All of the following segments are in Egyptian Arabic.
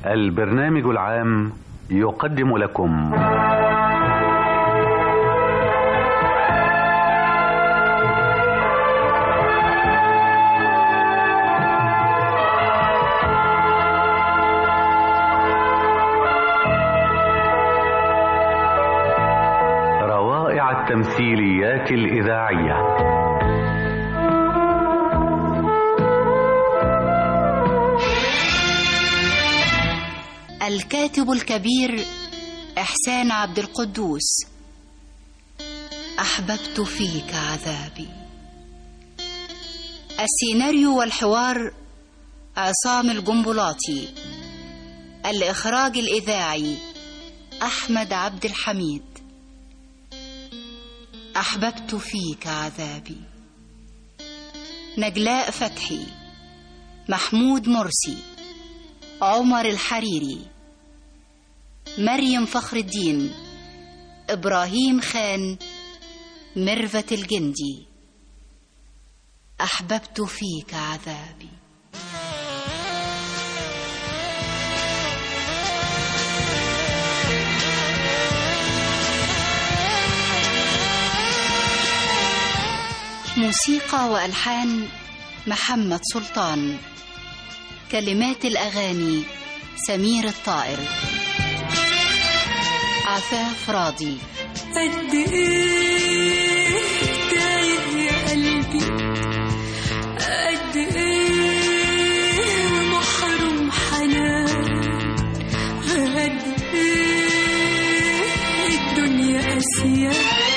البرنامج العام يقدم لكم روائع التمثيليات الإذاعية الكاتب الكبير إحسان عبد القدوس أحببت فيك عذابي السيناريو والحوار عصام الجنبلاطي الإخراج الإذاعي أحمد عبد الحميد أحببت فيك عذابي نجلاء فتحي محمود مرسي عمر الحريري مريم فخر الدين إبراهيم خان ميرفت الجندي أحببت فيك عذابي موسيقى وألحان محمد سلطان كلمات الأغاني سمير الطائر عفاف راضي قد ايه تايه يا قلبي قد ايه محروم حنان قد ايه الدنيا قاسية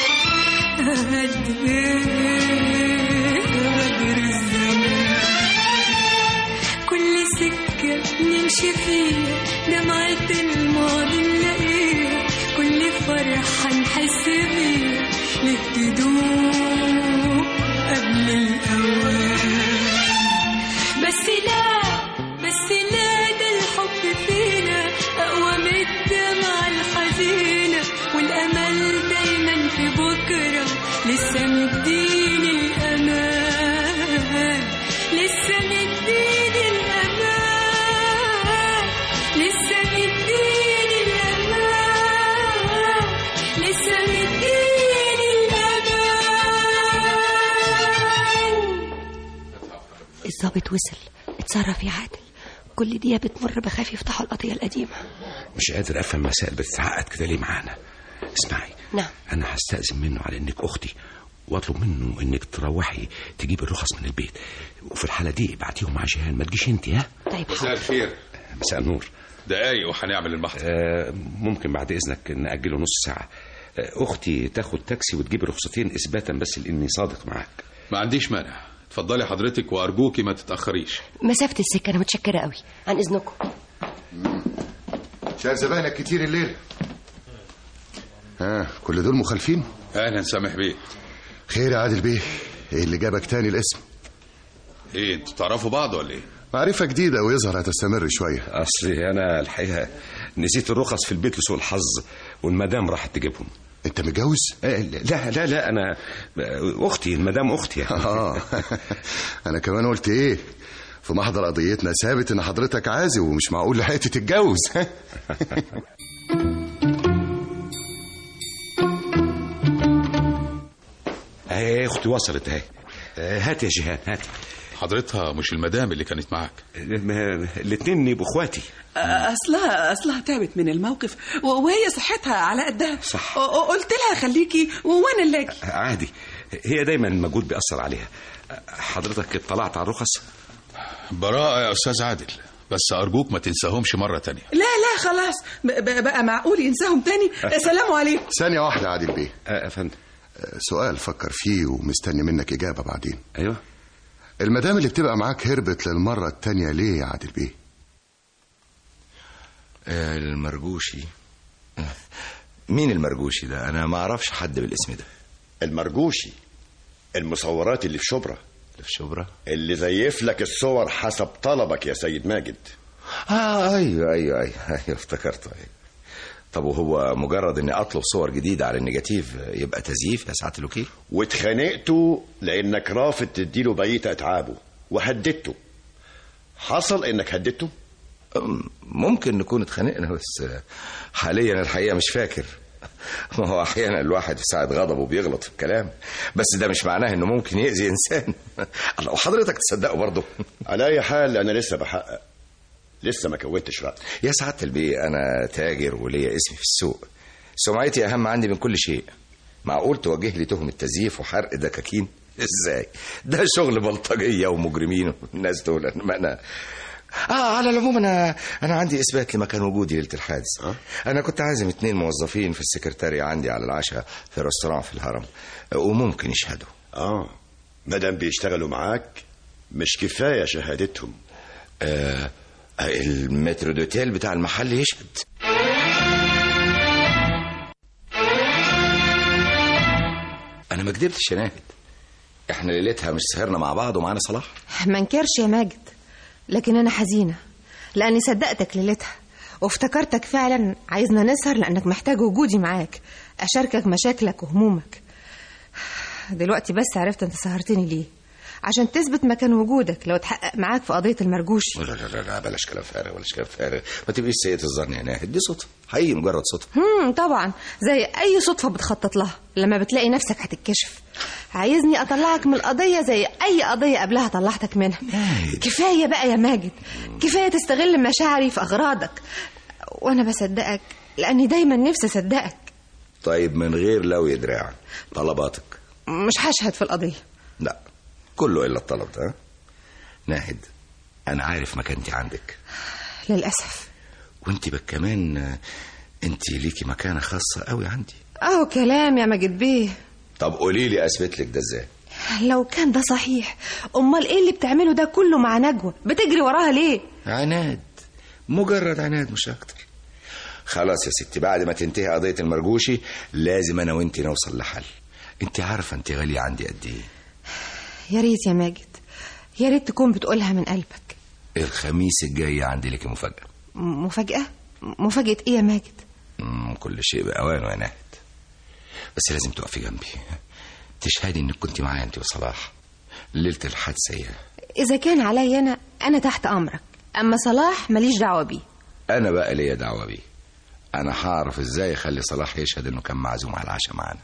قد ايه غدر الزمان كل سكة نمشي فيها دمعة الماضي نلاقيها كل فرحة نحس بيها ليه تدوم قبل الأوان بس لا بس لا ده الحب فينا أقوى من الدمعة الحزينة والأمل دايما في بكرة لسه مديني الأمان لسه مديني الأمان لسه مديني الأمان لسه مديني الأمان الظابط وصل اتصرف يا عادل كل دقيقة بتمر بخاف يفتحوا القضية القديمة مش قادر افهم مسائل بتتعقد كده ليه معانا اسمعي نعم انا هستأذن منه على انك اختي واطلب منه انك تروحي تجيب الرخص من البيت وفي الحاله دي ابعتيهم مع جيهان ما تجيش انت ها طيب مساء الخير مساء النور دقايق وهنعمل المحضر آه ممكن بعد اذنك ناجله نص ساعه آه اختي تاخد تاكسي وتجيب رخصتين اثباتا بس لاني صادق معاك ما عنديش مانع اتفضلي حضرتك وارجوكي ما تتاخريش مسافة السكة أنا متشكرة قوي عن إذنكم شايف زباينك كتير الليل ها كل دول مخالفين اهلا سامح بيه خير يا عادل بيه ايه اللي جابك تاني الاسم ايه انتوا تعرفوا بعض ولا ايه معرفة جديدة ويظهر هتستمر شوية اصلي انا الحقيقه نسيت الرخص في البيت لسوء الحظ والمدام راحت تجيبهم انت متجوز؟ آه لا لا لا انا اختي المدام اختي يعني. اه انا كمان قلت ايه في محضر قضيتنا ثابت ان حضرتك عازب ومش معقول لحقت تتجوز اهي اختي وصلت اهي آه، هات يا جيهان هات حضرتها مش المدام اللي كانت معاك الاثنين يبقوا اخواتي اصلها اصلها تعبت من الموقف و- وهي صحتها على قدها صح. و- و- قلت لها خليكي وانا اللي اجي عادي هي دايما المجهود بيأثر عليها حضرتك اطلعت على الرخص براءة يا استاذ عادل بس ارجوك ما تنساهمش مرة تانية لا لا خلاص ب- ب- بقى معقول ينساهم تاني سلام عليكم ثانية واحدة يا عادل بيه آه، يا فندم آه، سؤال فكر فيه ومستني منك إجابة بعدين ايوه المدام اللي بتبقى معاك هربت للمرة التانية ليه يا عادل بيه المرجوشي مين المرجوشي ده انا ما اعرفش حد بالاسم ده المرجوشي المصورات اللي في شبرا اللي في شبرا اللي زيف لك الصور حسب طلبك يا سيد ماجد اه ايوه ايوه ايوه ايوه افتكرت أيوة. طب وهو مجرد اني اطلب صور جديده على النيجاتيف يبقى تزييف يا سعاده الوكيل واتخانقته لانك رافض تديله بقيه اتعابه وهددته حصل انك هددته أم، ممكن نكون اتخانقنا بس حاليا الحقيقة مش فاكر ما هو أحيانا الواحد في ساعة غضبه بيغلط في الكلام بس ده مش معناه إنه ممكن يأذي إنسان الله وحضرتك تصدقه برضه على اي حال انا لسه بحقق لسه ما كونتش راي يا سعادة البيه أنا تاجر وليا اسمي في السوق سمعتي أهم عندي من كل شيء معقول توجه لي تهمة تزييف وحرق دكاكين ازاي ده شغل بلطجية ومجرمين والناس دول انما انا اه على العموم انا انا عندي اثبات لمكان وجودي ليله الحادث أه؟ انا كنت عازم اتنين موظفين في السكرتارية عندي على العشاء في رestaurant في الهرم وممكن يشهدوا اه مادام بيشتغلوا معاك مش كفايه شهادتهم آه المترو دوتيل بتاع المحل يشهد انا ما كدبتش يا ناهد احنا ليلتها مش سهرنا مع بعض ومعانا صلاح ما انكرش يا ماجد لكن انا حزينه لاني صدقتك ليلتها وافتكرتك فعلا عايزنا نسهر لانك محتاج وجودي معاك اشاركك مشاكلك وهمومك دلوقتي بس عرفت انت سهرتني ليه عشان تثبت مكان وجودك لو اتحقق معاك في قضيه المرجوشي لا لا لا, لا بلاش كلام فارغ بلاش كلام فارغ ما تبقيش سيئة الظن يا ناهد دي صدفة حقيقي مجرد صدفة هم طبعا زي اي صدفه بتخطط لها لما بتلاقي نفسك هتتكشف عايزني اطلعك من القضيه زي اي قضيه قبلها طلعتك منها كفايه بقى يا ماجد كفايه تستغل مشاعري في اغراضك وانا بصدقك لاني دايما نفسي اصدقك طيب من غير لو يدراع طلباتك مش هشهد في القضيه لا كله الا الطلب ده ها؟ ناهد انا عارف مكانتي عندك للاسف وانت بك كمان آه، انت ليكي مكانه خاصه قوي عندي اهو كلام يا ماجد بيه طب قولي لي اثبت لك ده ازاي لو كان ده صحيح امال ايه اللي بتعمله ده كله مع نجوى بتجري وراها ليه عناد مجرد عناد مش اكتر خلاص يا ستي بعد ما تنتهي قضيه المرجوشي لازم انا وانت نوصل لحل انت عارفه انت غاليه عندي قد ايه يا ريت يا ماجد يا ريت تكون بتقولها من قلبك الخميس الجاي عندي لك مفاجاه م- مفاجاه مفاجاه ايه يا ماجد مم، كل شيء بأوانه يا ناهد بس لازم تقفي جنبي تشهدي انك كنت معايا انت وصلاح ليله الحادثه هي إذا كان عليا أنا أنا تحت أمرك أما صلاح ماليش دعوة بيه انا بقى ليا دعوه بيه انا هعرف ازاي اخلي صلاح يشهد انه كان معزوم على العشاء معانا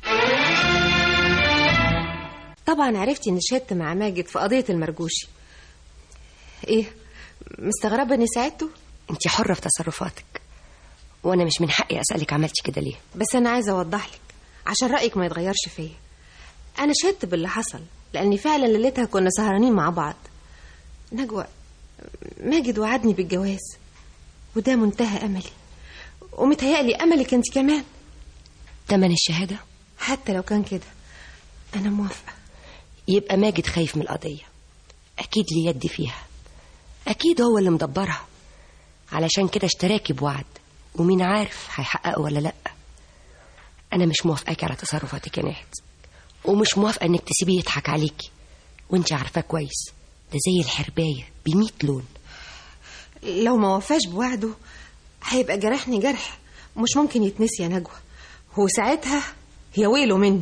طبعا عرفتي إني شهدت مع ماجد في قضية المرجوشي إيه مستغربة إني ساعدته انت حرة في تصرفاتك وانا مش من حقي اسالك عملتي كده ليه بس أنا عايزة أوضح لك عشان رأيك ما يتغيرش فيا أنا شهدت باللي حصل لأني فعلا ليلتها كنا سهرانين مع بعض نجوى ماجد وعدني بالجواز وده منتهى أملي ومتهيألي أملك أنت كمان تمن الشهادة حتى لو كان كده أنا موافقة يبقى ماجد خايف من القضية أكيد ليه يد فيها أكيد هو اللي مدبرها علشان كده اشتراكي بوعد ومين عارف هيحققه ولا لأ أنا مش موافقاكي على تصرفاتك يا ناهد ومش موافقة إنك تسيبيه يضحك عليكي وانت عارفاه كويس ده زي الحرباية بمية لون لو ما وفاش بوعده هيبقى جرحني جرح مش ممكن يتنسي يا نجوى وساعتها يا ويله مني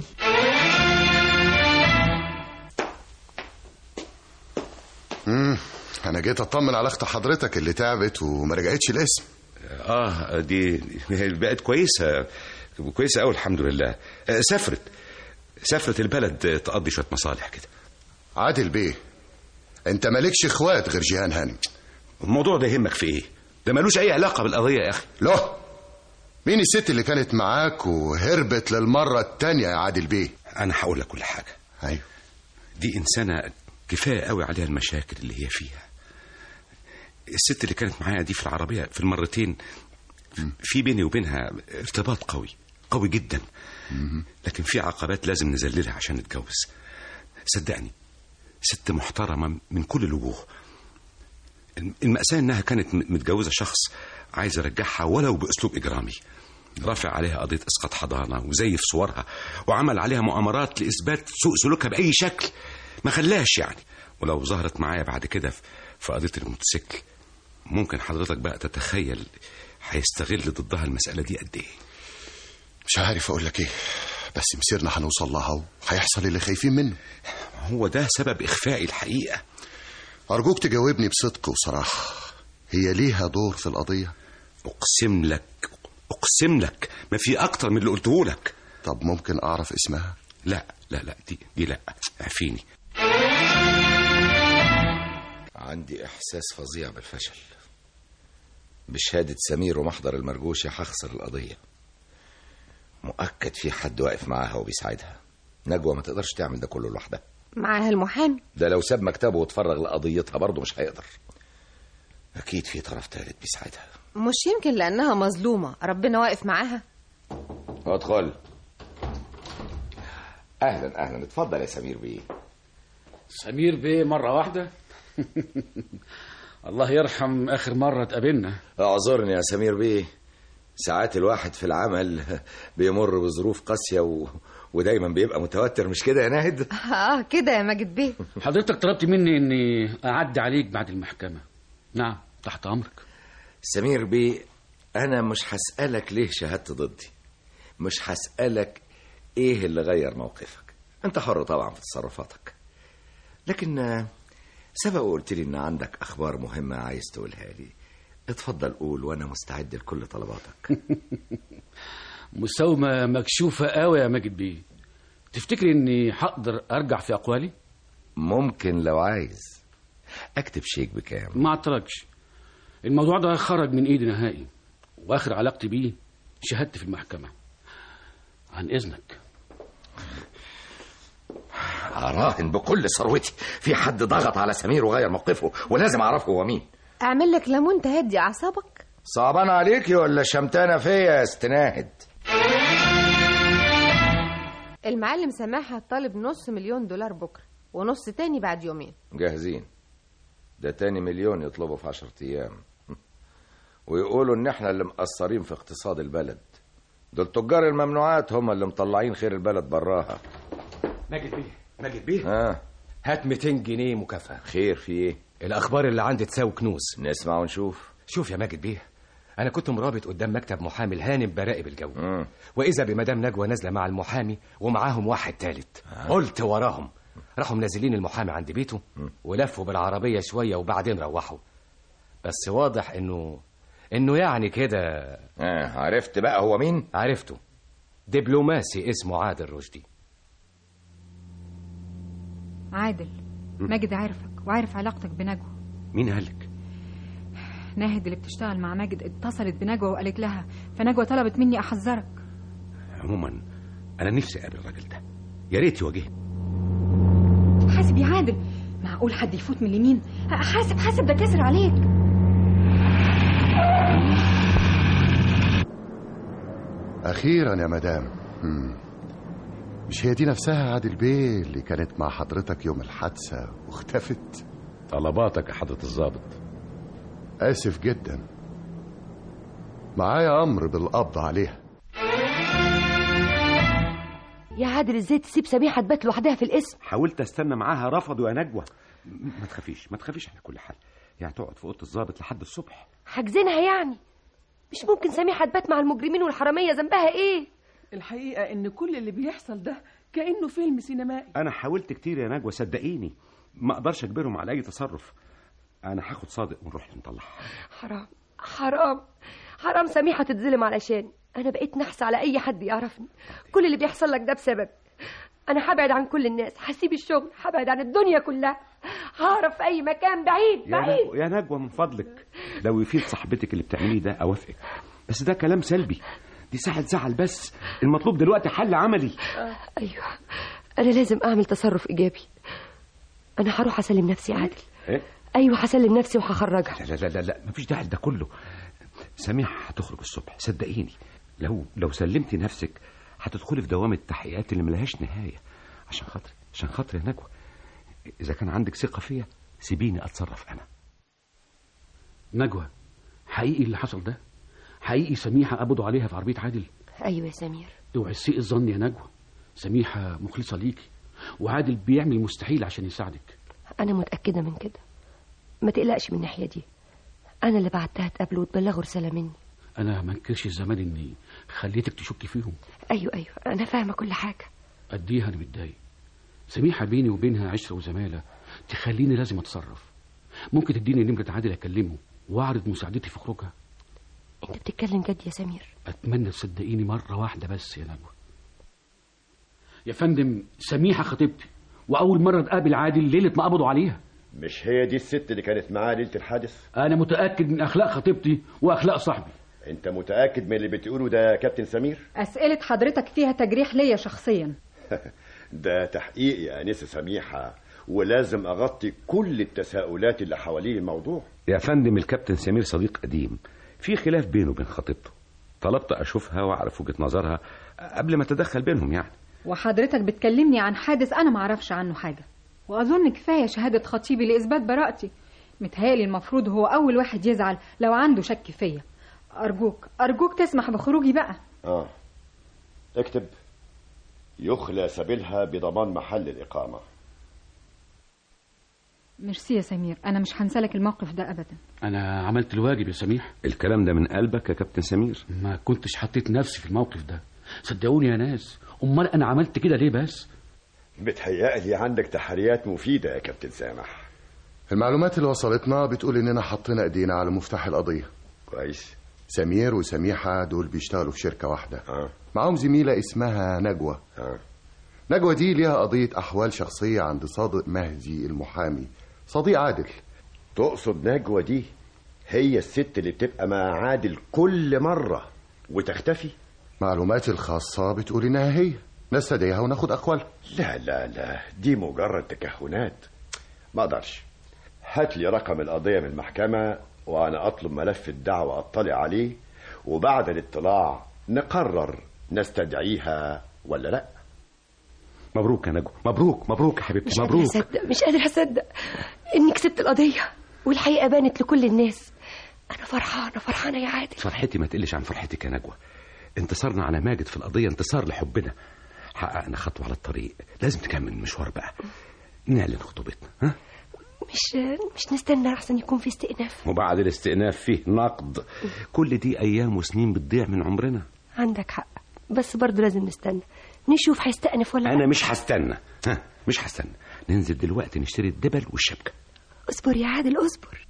امم انا جيت اطمن على اخت حضرتك اللي تعبت وما رجعتش الاسم اه دي بقت كويسه كويسه قوي الحمد لله آه، سافرت سافرت البلد تقضي شويه مصالح كده عادل بيه انت مالكش اخوات غير جيهان هانم الموضوع ده يهمك في ايه ده ملوش اي علاقه بالقضيه يا اخي له مين الست اللي كانت معاك وهربت للمرة التانية يا عادل بيه انا هقول لك كل حاجه ايوه دي انسانه كفايه قوي عليها المشاكل اللي هي فيها الست اللي كانت معايا دي في العربيه في المرتين في بيني وبينها ارتباط قوي قوي جدا لكن في عقبات لازم نذللها عشان نتجوز صدقني ست محترمه من كل الوجوه المأساة انها كانت متجوزه شخص عايز يرجعها ولو باسلوب اجرامي رافع عليها قضيه اسقاط حضانه وزيف صورها وعمل عليها مؤامرات لاثبات سوء سلوكها باي شكل ما خلاش يعني ولو ظهرت معايا بعد كده في- في قضيه الموتوسيكل ممكن حضرتك بقى تتخيل هيستغل ضدها المساله دي قد ايه مش عارف اقول لك ايه بس مسيرنا هنوصل لها وهيحصل اللي خايفين منه هو ده سبب اخفائي الحقيقه ارجوك تجاوبني بصدق وصراحة هي ليها دور في القضية اقسم لك اقسم لك ما في اكتر من اللي قلته لك طب ممكن اعرف اسمها لا لا لا دي دي لا اعفيني عندي إحساس فظيع بالفشل بشهادة سمير ومحضر المرجوشي هخسر القضية مؤكد في حد واقف معاها وبيساعدها نجوى ما تقدرش تعمل ده كله لوحدها معاها المحامي ده لو ساب مكتبه واتفرغ لقضيتها برضه مش هيقدر أكيد في طرف ثالث بيساعدها مش يمكن لأنها مظلومة ربنا واقف معاها ادخل أهلا أهلا اتفضل يا سمير بيه سمير بيه مرة واحدة الله يرحم آخر مرة اتقابلنا اعذرني يا سمير بيه ساعات الواحد في العمل بيمر بظروف قاسية و... ودايما بيبقى متوتر مش كده يا ناهد اه كده يا ماجد بيه حضرتك طلبت مني إني أعدي عليك بعد المحكمة نعم تحت أمرك سمير بيه أنا مش هسألك ليه شهدت ضدي مش هسألك إيه اللي غير موقفك أنت حر طبعا في تصرفاتك لكن آه، سبق وقلت لي إن عندك أخبار مهمة عايز تقولها لي اتفضل قول وأنا مستعد لكل طلباتك مساومة مكشوفة قوي يا ماجد بيه تفتكري إني هقدر أرجع في أقوالي؟ ممكن لو عايز أكتب شيك بكام ما اعترضش الموضوع ده خرج من إيدي نهائي وآخر علاقتي بيه شهادتي في المحكمة عن إذنك أراهن بكل ثروتي في حد ضغط على سمير وغير موقفه ولازم أعرفه هو مين أعمل لك ليمون تهدي أعصابك صعبان عليكي ولا شمتانة فيا يا استناهد المعلم سماحة طالب نص مليون دولار بكرة ونص تاني بعد يومين جاهزين ده تاني مليون يطلبوا في عشرة أيام ويقولوا إن إحنا اللي مقصرين في اقتصاد البلد دول تجار الممنوعات هم اللي مطلعين خير البلد براها ماجد بيه ماجد بيه ها هات 200 جنيه مكافأة خير في إيه الأخبار اللي عندي تساوي كنوز نسمع ونشوف شوف يا ماجد بيه أنا كنت مرابط قدام مكتب محامي الهانم براقب الجو وإذا بمدام نجوى نازلة مع المحامي ومعاهم واحد تالت قلت وراهم راحوا منزلين المحامي عند بيته ولفوا بالعربية شوية وبعدين روحوا بس واضح إنه إنه يعني كده آه عرفت بقى هو مين؟ عرفته دبلوماسي اسمه عادل رشدي عادل ماجد عارفك وعارف علاقتك بنجوى مين قالك ناهد اللي بتشتغل مع ماجد اتصلت بنجوى وقالت لها فنجوى طلبت مني احذرك عموما انا نفسي اقابل الراجل ده يا ريت يواجهني حاسب يا عادل معقول حد يفوت من اليمين حاسب حاسب ده كسر عليك أخيرا يا مدام مم. مش هي دي نفسها عادل بيه اللي كانت مع حضرتك يوم الحادثة واختفت طلباتك يا حضرة الضابط آسف جدا معايا أمر بالقبض عليها يا عادل ازاي تسيب سميحة تبات لوحدها في القسم حاولت استنى معاها رفضوا يا نجوى م- ما تخافيش ما تخافيش على كل حال يعني تقعد في اوضه الضابط لحد الصبح حاجزينها يعني مش ممكن سميحة تبات مع المجرمين والحرامية ذنبها ايه الحقيقة إن كل اللي بيحصل ده كأنه فيلم سينمائي انا حاولت كتير يا نجوى صدقيني ما اقدرش اجبرهم على اي تصرف انا هاخد صادق ونروح نطلعها حرام حرام حرام سميحة تتظلم علشان أنا بقيت نحس على أي حد يعرفني كل اللي بيحصل لك ده بسبب أنا هبعد عن كل الناس هسيب الشغل هبعد عن الدنيا كلها هعرف في أي مكان بعيد يا بعيد نجوى يا نجوى من فضلك لو يفيد صاحبتك اللي بتعمليه ده اوافقك بس ده كلام سلبي دي ساعة زعل بس المطلوب دلوقتي حل عملي آه أيوه أنا لازم أعمل تصرف إيجابي أنا هروح أسلم نفسي يا عادل ايه أيوه هسلم نفسي وهخرجها لا لا لا لا مفيش داعي لده كله سميح هتخرج الصبح صدقيني لو لو سلمتي نفسك هتدخلي في دوامة التحقيقات اللي ملهاش نهاية عشان خاطري عشان خاطري يا نجوى إذا كان عندك ثقة فيا سيبيني أتصرف أنا نجوى حقيقي اللي حصل ده حقيقي سميحة قبضوا عليها في عربية عادل أيوه يا سمير اوعي تسيء الظن يا نجوى سميحة مخلصة ليكي وعادل بيعمل المستحيل عشان يساعدك أنا متأكدة من كده ما تقلقش من الناحية دي أنا اللي بعتها تقابله وتبلغه رسالة مني انا ما انكرش الزمان اني خليتك تشكي فيهم أيوه أيوه أنا فاهمة كل حاجة قديها انا متضايق سميحة بيني وبينها عشرة وزمالة تخليني لازم اتصرف ممكن تديني نمرة عادل اكلمه واعرض مساعدتي في خروجها انت بتتكلم جد يا سمير اتمنى تصدقيني مره واحده بس يا نجوى يا فندم سميحه خطيبتي واول مره تقابل عادل ليله ما قبضوا عليها مش هي دي الست اللي كانت معاه ليله الحادث انا متاكد من اخلاق خطيبتي واخلاق صاحبي انت متاكد من اللي بتقوله ده يا كابتن سمير أسئلة حضرتك فيها تجريح ليا شخصيا ده تحقيق يا انسه سميحه ولازم اغطي كل التساؤلات اللي حوالين الموضوع يا فندم الكابتن سمير صديق قديم في خلاف بينه وبين خطيبته طلبت اشوفها واعرف وجهه نظرها قبل ما اتدخل بينهم يعني وحضرتك بتكلمني عن حادث أنا معرفش عنه حاجة وأظن كفاية شهادة خطيبي لإثبات براءتي متهيألي المفروض هو أول واحد يزعل لو عنده شك فيا أرجوك أرجوك تسمح بخروجي بقى اه اكتب يخلى سبيلها بضمان محل الاقامه ميرسي يا سمير أنا مش هنسالك الموقف ده أبدا انا عملت الواجب يا سميح الكلام ده من قلبك يا كابتن سمير ما كنتش حطيت نفسي في الموقف ده صدقوني يا ناس امال انا عملت كده ليه بس بتهيألي عندك تحريات مفيده يا كابتن سامح المعلومات اللي وصلتنا بتقول اننا حطينا ايدينا على مفتاح القضيه كويس سمير وسميحه دول بيشتغلوا في شركه واحده اه معاهم زميله اسمها نجوى اه نجوى دي ليها قضيه احوال شخصيه عند صادق مهدي المحامي صديق عادل تقصد نجوى دي هي الست اللي بتبقى مع عادل كل مره وتختفي معلوماتي الخاصه بتقول انها هي نستدعيها وناخد اقوالها لا لا لا دي مجرد تكهنات ما اقدرش هات لي رقم القضيه من المحكمه وانا اطلب ملف الدعوه اطلع عليه وبعد الاطلاع نقرر نستدعيها ولا لا مبروك يا نجوى مبروك مبروك يا حبيبتي مش قادر مبروك اصدق مش قادر اصدق اني كسبت القضيه والحقيقه بانت لكل الناس انا فرحانه فرحانه يا عادل فرحتي ما تقلش عن فرحتك يا نجوى انتصارنا على ماجد في القضيه انتصار لحبنا حققنا خطوه على الطريق لازم تكمل المشوار بقى نعلن خطوبتنا ها مش مش نستنى احسن يكون في استئناف وبعد الاستئناف فيه نقد كل دي ايام وسنين بتضيع من عمرنا عندك حق بس برضه لازم نستنى نشوف هيستأنف ولا انا لا مش هستنى ها مش هستنى ننزل دلوقتي نشتري الدبل والشبكه اصبر يا عادل اصبر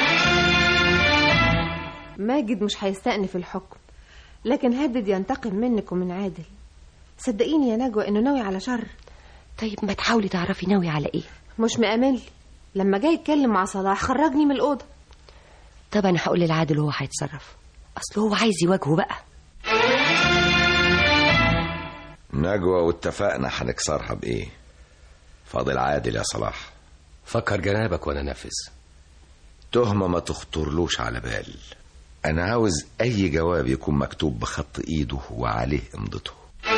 ماجد مش هيستأنف الحكم لكن هدد ينتقم منك ومن عادل صدقيني يا نجوى انه ناوي على شر طيب ما تحاولي تعرفي ناوي على ايه مش مأمن لي لما جاي يتكلم مع صلاح خرجني من الأوضة طب انا هقول للعادل وهو هيتصرف اصل هو عايز يواجهه بقى نجوى واتفقنا هنكسرها بايه فاضل عادل يا صلاح فكر جنابك وانا نفذ تهمة ما تخطرلوش على بال أنا عاوز أي جواب يكون مكتوب بخط إيده وعليه إمضته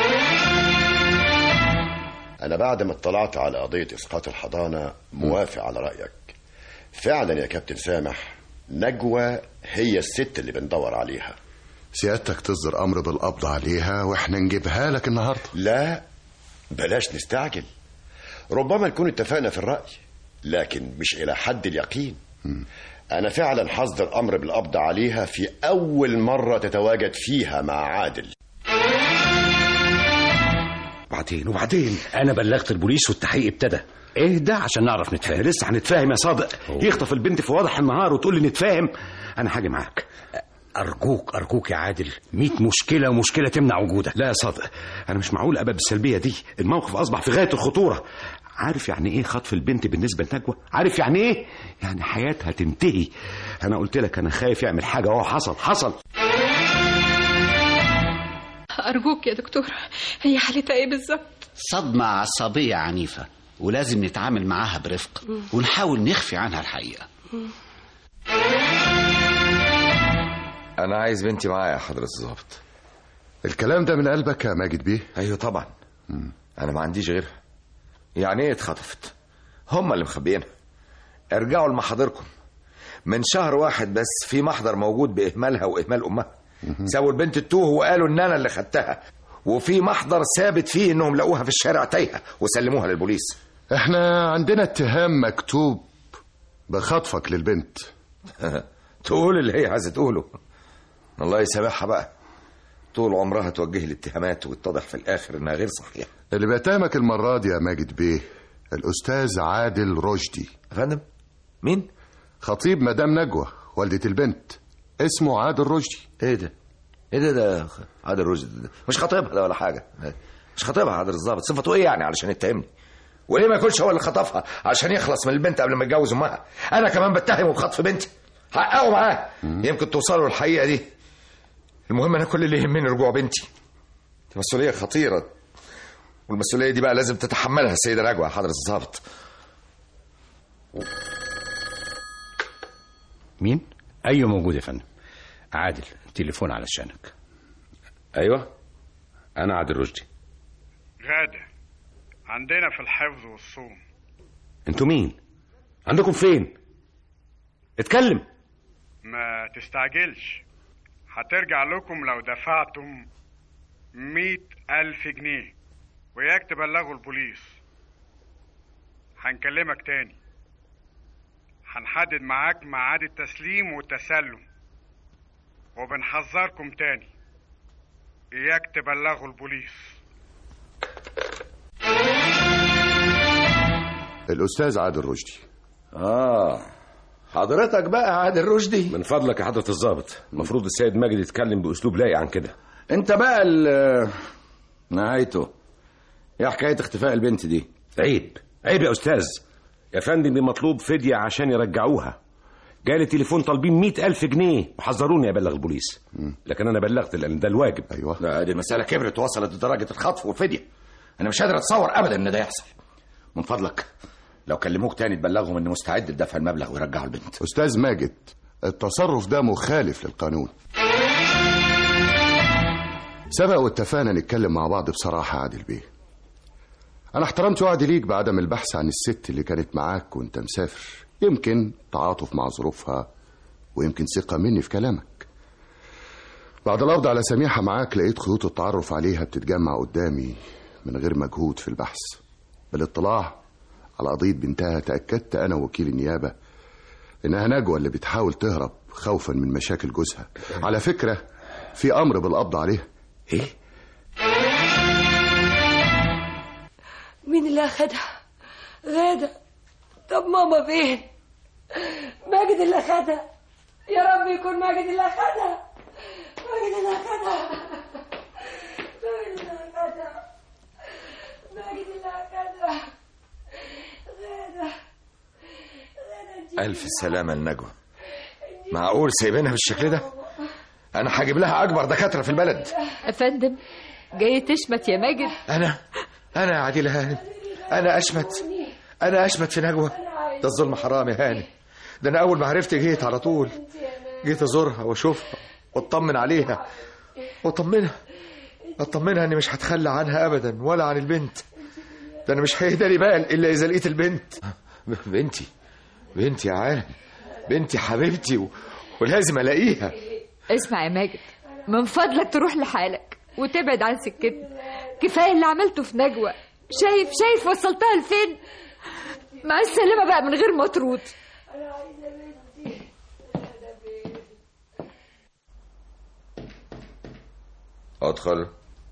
انا بعد ما اطلعت على قضيه اسقاط الحضانه موافق على رايك فعلا يا كابتن سامح نجوى هي الست اللي بندور عليها سيادتك تصدر امر بالقبض عليها واحنا نجيبها لك النهارده لا بلاش نستعجل ربما نكون اتفقنا في الرأي لكن مش إلى حد اليقين أنا فعلا هصدر أمر بالقبض عليها في أول مرة تتواجد فيها مع عادل وبعدين وبعدين انا بلغت البوليس والتحقيق ابتدى اهدى عشان نعرف نتفاهم لسه هنتفاهم يا صادق يخطف البنت في واضح النهار وتقول لي نتفاهم انا هاجي معاك ارجوك ارجوك يا عادل 100 مشكله ومشكله تمنع وجودك لا يا صادق انا مش معقول ابقى بالسلبيه دي الموقف اصبح في غايه الخطوره عارف يعني ايه خطف البنت بالنسبه لنجوى عارف يعني ايه يعني حياتها تنتهي انا قلت لك انا خايف يعمل حاجه وهو حصل حصل أرجوك يا دكتور هي حالتها إيه بالظبط صدمة عصبية عنيفة ولازم نتعامل معاها برفق ونحاول نخفي عنها الحقيقة أنا عايز بنتي معايا يا حضرة الظابط الكلام ده من قلبك يا ماجد بيه أيوه طبعا أنا ما عنديش غيرها يعني إيه اتخطفت هما اللي مخبيينها ارجعوا لمحاضركم من شهر واحد بس في محضر موجود بإهمالها وإهمال أمها سابوا البنت التوه وقالوا إن أنا اللي خدتها وفي محضر ثابت فيه إنهم لقوها في الشارع تايهة وسلموها للبوليس احنا عندنا اتهام مكتوب بخطفك للبنت تقول اللي هي عايزة تقوله الله يسامحها بقى طول عمرها توجه الاتهامات ويتضح في الآخر إنها غير صحيحة اللي بيتهمك المرة دي يا ماجد بيه الأستاذ عادل رشدي فندم مين؟ خطيب مدام نجوى والدة البنت اسمه عادل رشدي ايه ده ايه ده ده عادل رشدي ده مش خطيبها ده ولا حاجه مش خطيبها عادل الظابط صفته ايه يعني علشان يتهمني وليه ما يكونش هو اللي خطفها عشان يخلص من البنت قبل ما يتجوز امها انا كمان بتهمه بخطف بنتي حققوا معاه يمكن توصلوا للحقيقه دي المهم انا كل اللي يهمني رجوع بنتي دي مسؤوليه خطيره والمسؤوليه دي بقى لازم تتحملها السيده نجوى حضره الظابط مين؟ ايوه موجود يا فندم عادل تليفون على شانك ايوه انا عادل رشدي غادة عندنا في الحفظ والصوم انتوا مين عندكم فين اتكلم ما تستعجلش هترجع لكم لو دفعتم مية ألف جنيه وياك تبلغوا البوليس هنكلمك تاني هنحدد معاك ميعاد التسليم والتسلم وبنحذركم تاني إياك تبلغوا البوليس الأستاذ عادل رشدي اه حضرتك بقى عادل رشدي من فضلك يا حضرة الضابط المفروض السيد ماجد يتكلم بأسلوب لايق عن كده انت بقى ال- نهايته ايه حكايه اختفاء البنت دي عيب عيب يا أستاذ يا فندم دي مطلوب فدية عشان يرجعوها جالي تليفون طالبين مئة ألف جنيه وحذروني أبلغ البوليس لكن أنا بلغت لأن ده الواجب أيوة لا دي المساله كبرت وصلت لدرجه الخطف والفديه انا مش قادر اتصور ابدا ان ده يحصل من فضلك لو كلموك تاني تبلغهم اني مستعد لدفع المبلغ ويرجعوا البنت أستاذ ماجد التصرف ده مخالف للقانون سبق واتفقنا نتكلم مع بعض بصراحة يا عادل بيه أنا احترمت وعدي ليك بعدم البحث عن الست اللي كانت معاك وانت مسافر يمكن تعاطف مع ظروفها ويمكن ثقة مني في كلامك بعد القبض على سميحة معاك لقيت خيوط التعرف عليها بتتجمع قدامي من غير مجهود في البحث بالاطلاع على قضية بنتها تأكدت أنا وكيل النيابة إنها نجوى اللي بتحاول تهرب خوفا من مشاكل جوزها على فكرة في أمر بالقبض عليها إيه؟ مين اللي أخدها؟ غادة طب ماما فين؟ ماجد اللي أخدها يا رب يكون ماجد اللي أخدها ماجد اللي أخدها ماجد اللي أخدها ماجد اللي أخدها غادة ألف سلامة لنجوى معقول سايبينها بالشكل ده أنا هجيب لها أكبر دكاترة في البلد أفندم جاي تشمت يا ماجد أنا أنا يا عديل هانم أنا أشمت أنا أشمت في نجوى ده الظلم حرام يا هانم ده أنا أول ما عرفت جيت على طول جيت أزورها وأشوفها وأطمن عليها وأطمنها أطمنها إني مش هتخلى عنها أبدا ولا عن البنت ده أنا مش هيهدى لي بال إلا إذا لقيت البنت بنتي بنتي يا عالم بنتي حبيبتي و... ولازم ألاقيها اسمع يا ماجد من فضلك تروح لحالك وتبعد عن سكتنا كفاية اللي عملته في نجوى شايف شايف وصلتها لفين مع السلامة بقى من غير ما ترد ادخل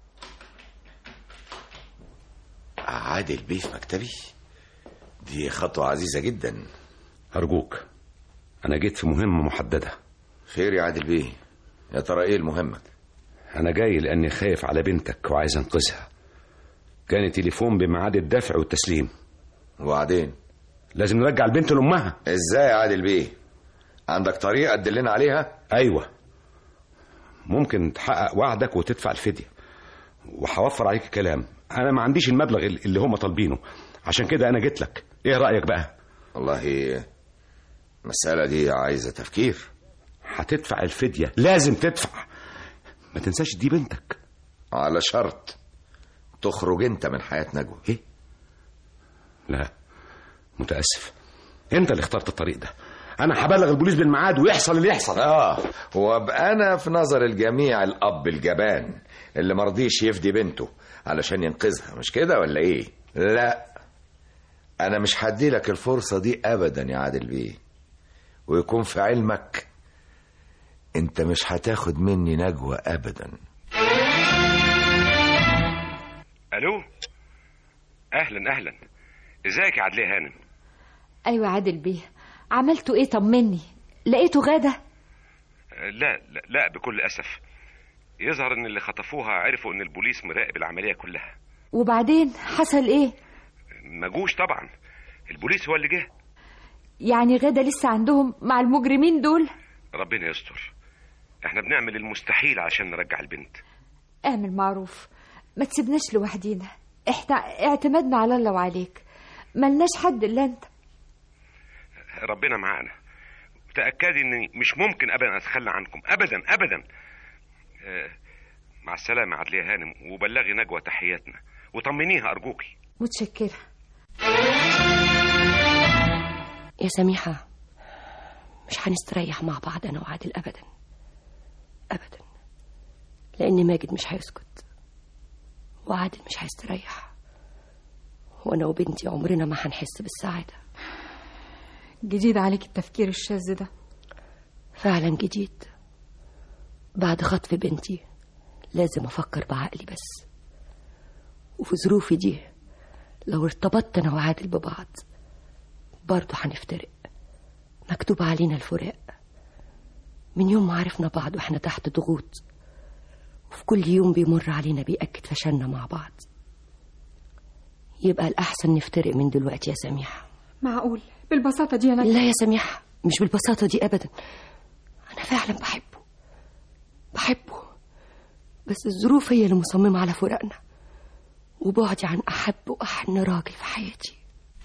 عادل بيه في مكتبي دي خطوة عزيزة جدا أرجوك أنا جيت في مهمة محددة خير يا عادل بيه يا ترى إيه المهمة أنا جاي لأني خايف على بنتك وعايز أنقذها جاني تليفون بميعاد الدفع والتسليم وبعدين لازم نرجع البنت لأمها إزاي يا عادل بيه عندك طريقة تدلنا عليها أيوة ممكن تحقق وعدك وتدفع الفدية وهوفر عليك كلام أنا ما عنديش المبلغ اللي هم طالبينه عشان كده أنا جيت لك إيه رأيك بقى والله المسألة دي عايزة تفكير هتدفع الفدية لازم تدفع ما تنساش دي بنتك على شرط تخرج انت من حياة نجوى ايه لا متأسف انت اللي اخترت الطريق ده انا هبلغ البوليس بالميعاد ويحصل اللي يحصل اه وابقى انا في نظر الجميع الاب الجبان اللي مرضيش يفدي بنته علشان ينقذها مش كده ولا ايه لا انا مش هدي لك الفرصة دي ابدا يا عادل بيه ويكون في علمك انت مش هتاخد مني نجوى ابدا الو اهلا اهلا ازيك يا عدليه هانم أيوة عادل بيه عملتوا إيه طمني لقيته غادة لا لا, لا بكل أسف يظهر إن اللي خطفوها عرفوا إن البوليس مراقب العملية كلها وبعدين حصل ايه ما جوش طبعا البوليس هو اللي جه يعني غادة لسه عندهم مع المجرمين دول ربنا يستر احنا بنعمل المستحيل عشان نرجع البنت اعمل معروف ما تسيبناش لوحدينا احنا اعتمدنا على الله وعليك ملناش حد الا انت ربنا معانا تأكدي اني مش ممكن ابدا اتخلى عنكم ابدا ابدا آه، مع السلامة عدلية هانم وبلغي نجوى تحياتنا وطمنيها ارجوكي متشكرة يا سميحة مش هنستريح مع بعض أنا وعادل أبدا أبدا لأن ماجد مش هيسكت وعادل مش هيستريح وأنا وبنتي عمرنا ما هنحس بالسعادة جديد عليك التفكير الشاذ ده فعلا جديد بعد خطف بنتي لازم أفكر بعقلي بس وفي ظروفي دي لو ارتبطت أنا وعادل ببعض برضه هنفترق مكتوب علينا الفراق من يوم ما عرفنا بعض واحنا تحت ضغوط وفي كل يوم بيمر علينا بيأكد فشلنا مع بعض يبقى الأحسن نفترق من دلوقتي يا سميحة معقول بالبساطة دي أنا لا يا سميحة مش بالبساطة دي أبدا أنا فعلا بحبه بحبه بس الظروف هي اللي مصممة على فراقنا وبعدي عن أحب وأحن راجل في حياتي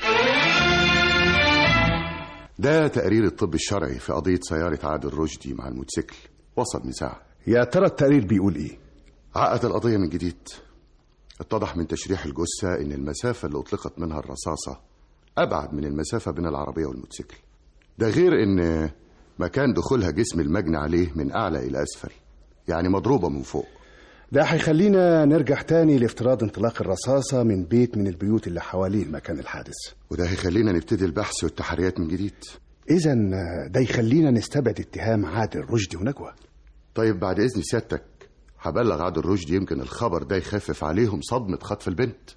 ده تقرير الطب الشرعي في قضية سيارة عادل رشدي مع الموتوسيكل وصل من ساعة يا ترى التقرير بيقول ايه عقد القضية من جديد اتضح من تشريح الجثة إن المسافة اللي أطلقت منها الرصاصة أبعد من المسافة بين العربية والموتوسيكل ده غير إن مكان دخولها جسم المجني عليه من أعلى إلى أسفل يعني مضروبة من فوق ده هيخلينا نرجع تاني لافتراض انطلاق الرصاصة من بيت من البيوت اللي حوالين مكان الحادث وده هيخلينا نبتدي البحث والتحريات من جديد إذا ده يخلينا نستبعد اتهام عادل رشدي ونجوى طيب بعد إذن سيادتك هبلغ عادل رشدي يمكن الخبر ده يخفف عليهم صدمة خطف البنت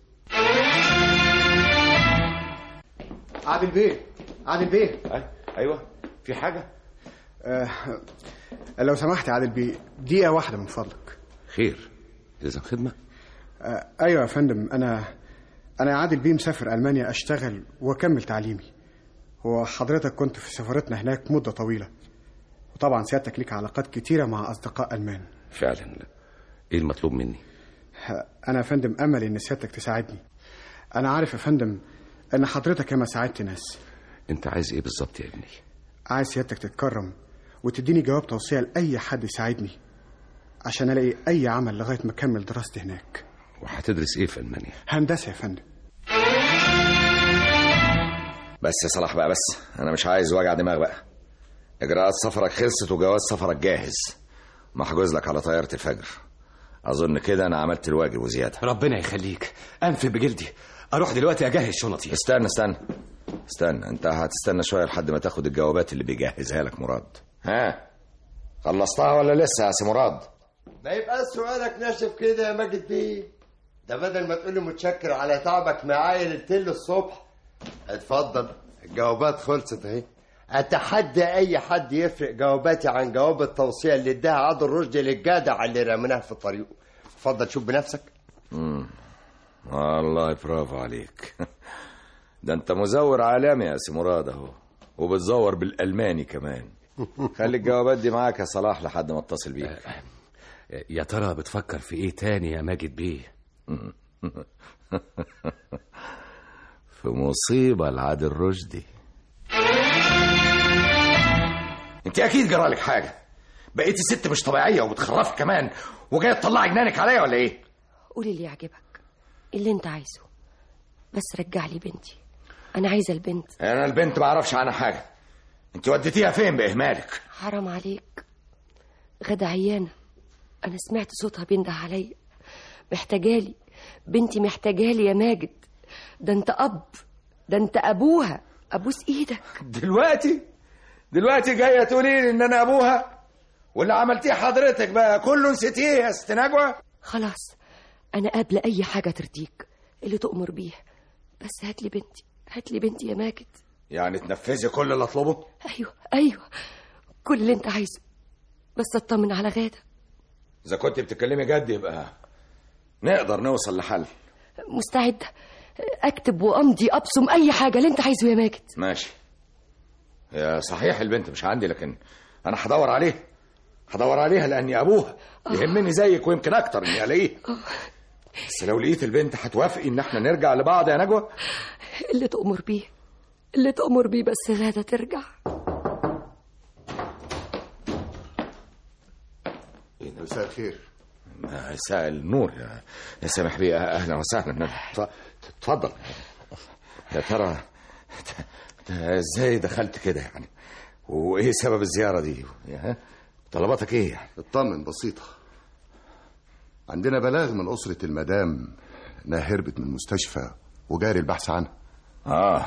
عادل بيه عادل بيه ايوه في حاجه آه لو سمحت يا عادل بيه دقيقه واحده من فضلك خير لازم خدمة آه ايوه يا فندم انا انا يا عادل بيه مسافر المانيا اشتغل واكمل تعليمي هو حضرتك كنت في سفارتنا هناك مده طويله وطبعا سيادتك ليك علاقات كتيره مع اصدقاء المان فعلا ايه المطلوب مني آه، انا يا فندم امل ان سيادتك تساعدني انا عارف يا فندم ان حضرتك ياما ساعدت ناس انت عايز ايه بالظبط يا ابني عايز سيادتك تتكرم وتديني جواب توصية لأي حد يساعدني عشان ألاقي أي عمل لغاية ما أكمل دراستي هناك وهتدرس ايه في المانيا هندسة يا فندم بس يا صلاح بقى بس انا مش عايز وجع دماغ بقى اجراءات سفرك خلصت وجواز سفرك جاهز محجوز لك على طياره الفجر اظن كده انا عملت الواجب وزياده ربنا يخليك انف بجلدي اروح دلوقتي اجهز شنطي استنى استنى استنى انت هتستنى شويه لحد ما تاخد الجوابات اللي بيجهزها لك مراد ها خلصتها ولا لسه يا سي مراد ما يبقى سؤالك ناشف كده يا ماجد بيه ده بدل ما تقول لي متشكر على تعبك معايا ليلتين الصبح اتفضل الجوابات خلصت اهي اتحدى اي حد يفرق جواباتي عن جواب التوصيه اللي اداها عادل رشدي للجدع اللي رميناه في طريقه اتفضل شوف بنفسك امم والله برافو عليك ده انت مزور عالمي يا سي مراد اهو وبتزور بالالماني كمان خلي الجوابات دي معاك يا صلاح لحد ما اتصل بيك يا ترى بتفكر في ايه تاني يا ماجد بيه في مصيبه لعادل رشدي انت اكيد جرالك حاجه بقيتي ست مش طبيعيه وبتخرفي كمان وجايه تطلعي جنانك عليا ولا ايه قولي اللي يعجبك اللي انت عايزه بس رجع لي بنتي انا عايزه البنت انا البنت ما اعرفش عنها حاجه انت وديتيها فين باهمالك حرام عليك غدا عيانه انا سمعت صوتها بينده عليا محتاجالي بنتي محتاجالي يا ماجد ده انت اب ده انت ابوها ابوس ايدك دلوقتي دلوقتي جايه تقولي لي ان انا ابوها واللي عملتيه حضرتك بقى كله نسيتيه يا ست نجوى خلاص انا قابله اي حاجه ترضيك اللي تؤمر بيه بس هات لي بنتي هات لي بنتي يا ماجد يعني تنفذي كل اللي اطلبه ايوه ايوه كل اللي انت عايزه بس اطمن على غادة اذا كنت بتتكلمي جد يبقى نقدر نوصل لحل مستعدة اكتب وامضي ابصم اي حاجة اللي انت عايزه يا ماجد ماشي يا صحيح البنت مش عندي لكن انا هدور عليها هدور عليها لاني ابوها يهمني زيك ويمكن اكتر اني الاقيها بس لو لقيت البنت هتوافقي ان احنا نرجع لبعض يا نجوى اللي تأمر بيه اللي تأمر بيه بس غادة ترجع مساء الخير مساء النور يا يا سامح بيه اهلا وسهلا ف- اتفضل يا ترى ت- ازاي دخلت كده يعني وايه سبب الزياره دي ها؟ طلباتك ايه يعني اطمن بسيطة عندنا بلاغ من أسرة المدام إنها هربت من المستشفى وجاري البحث عنها اه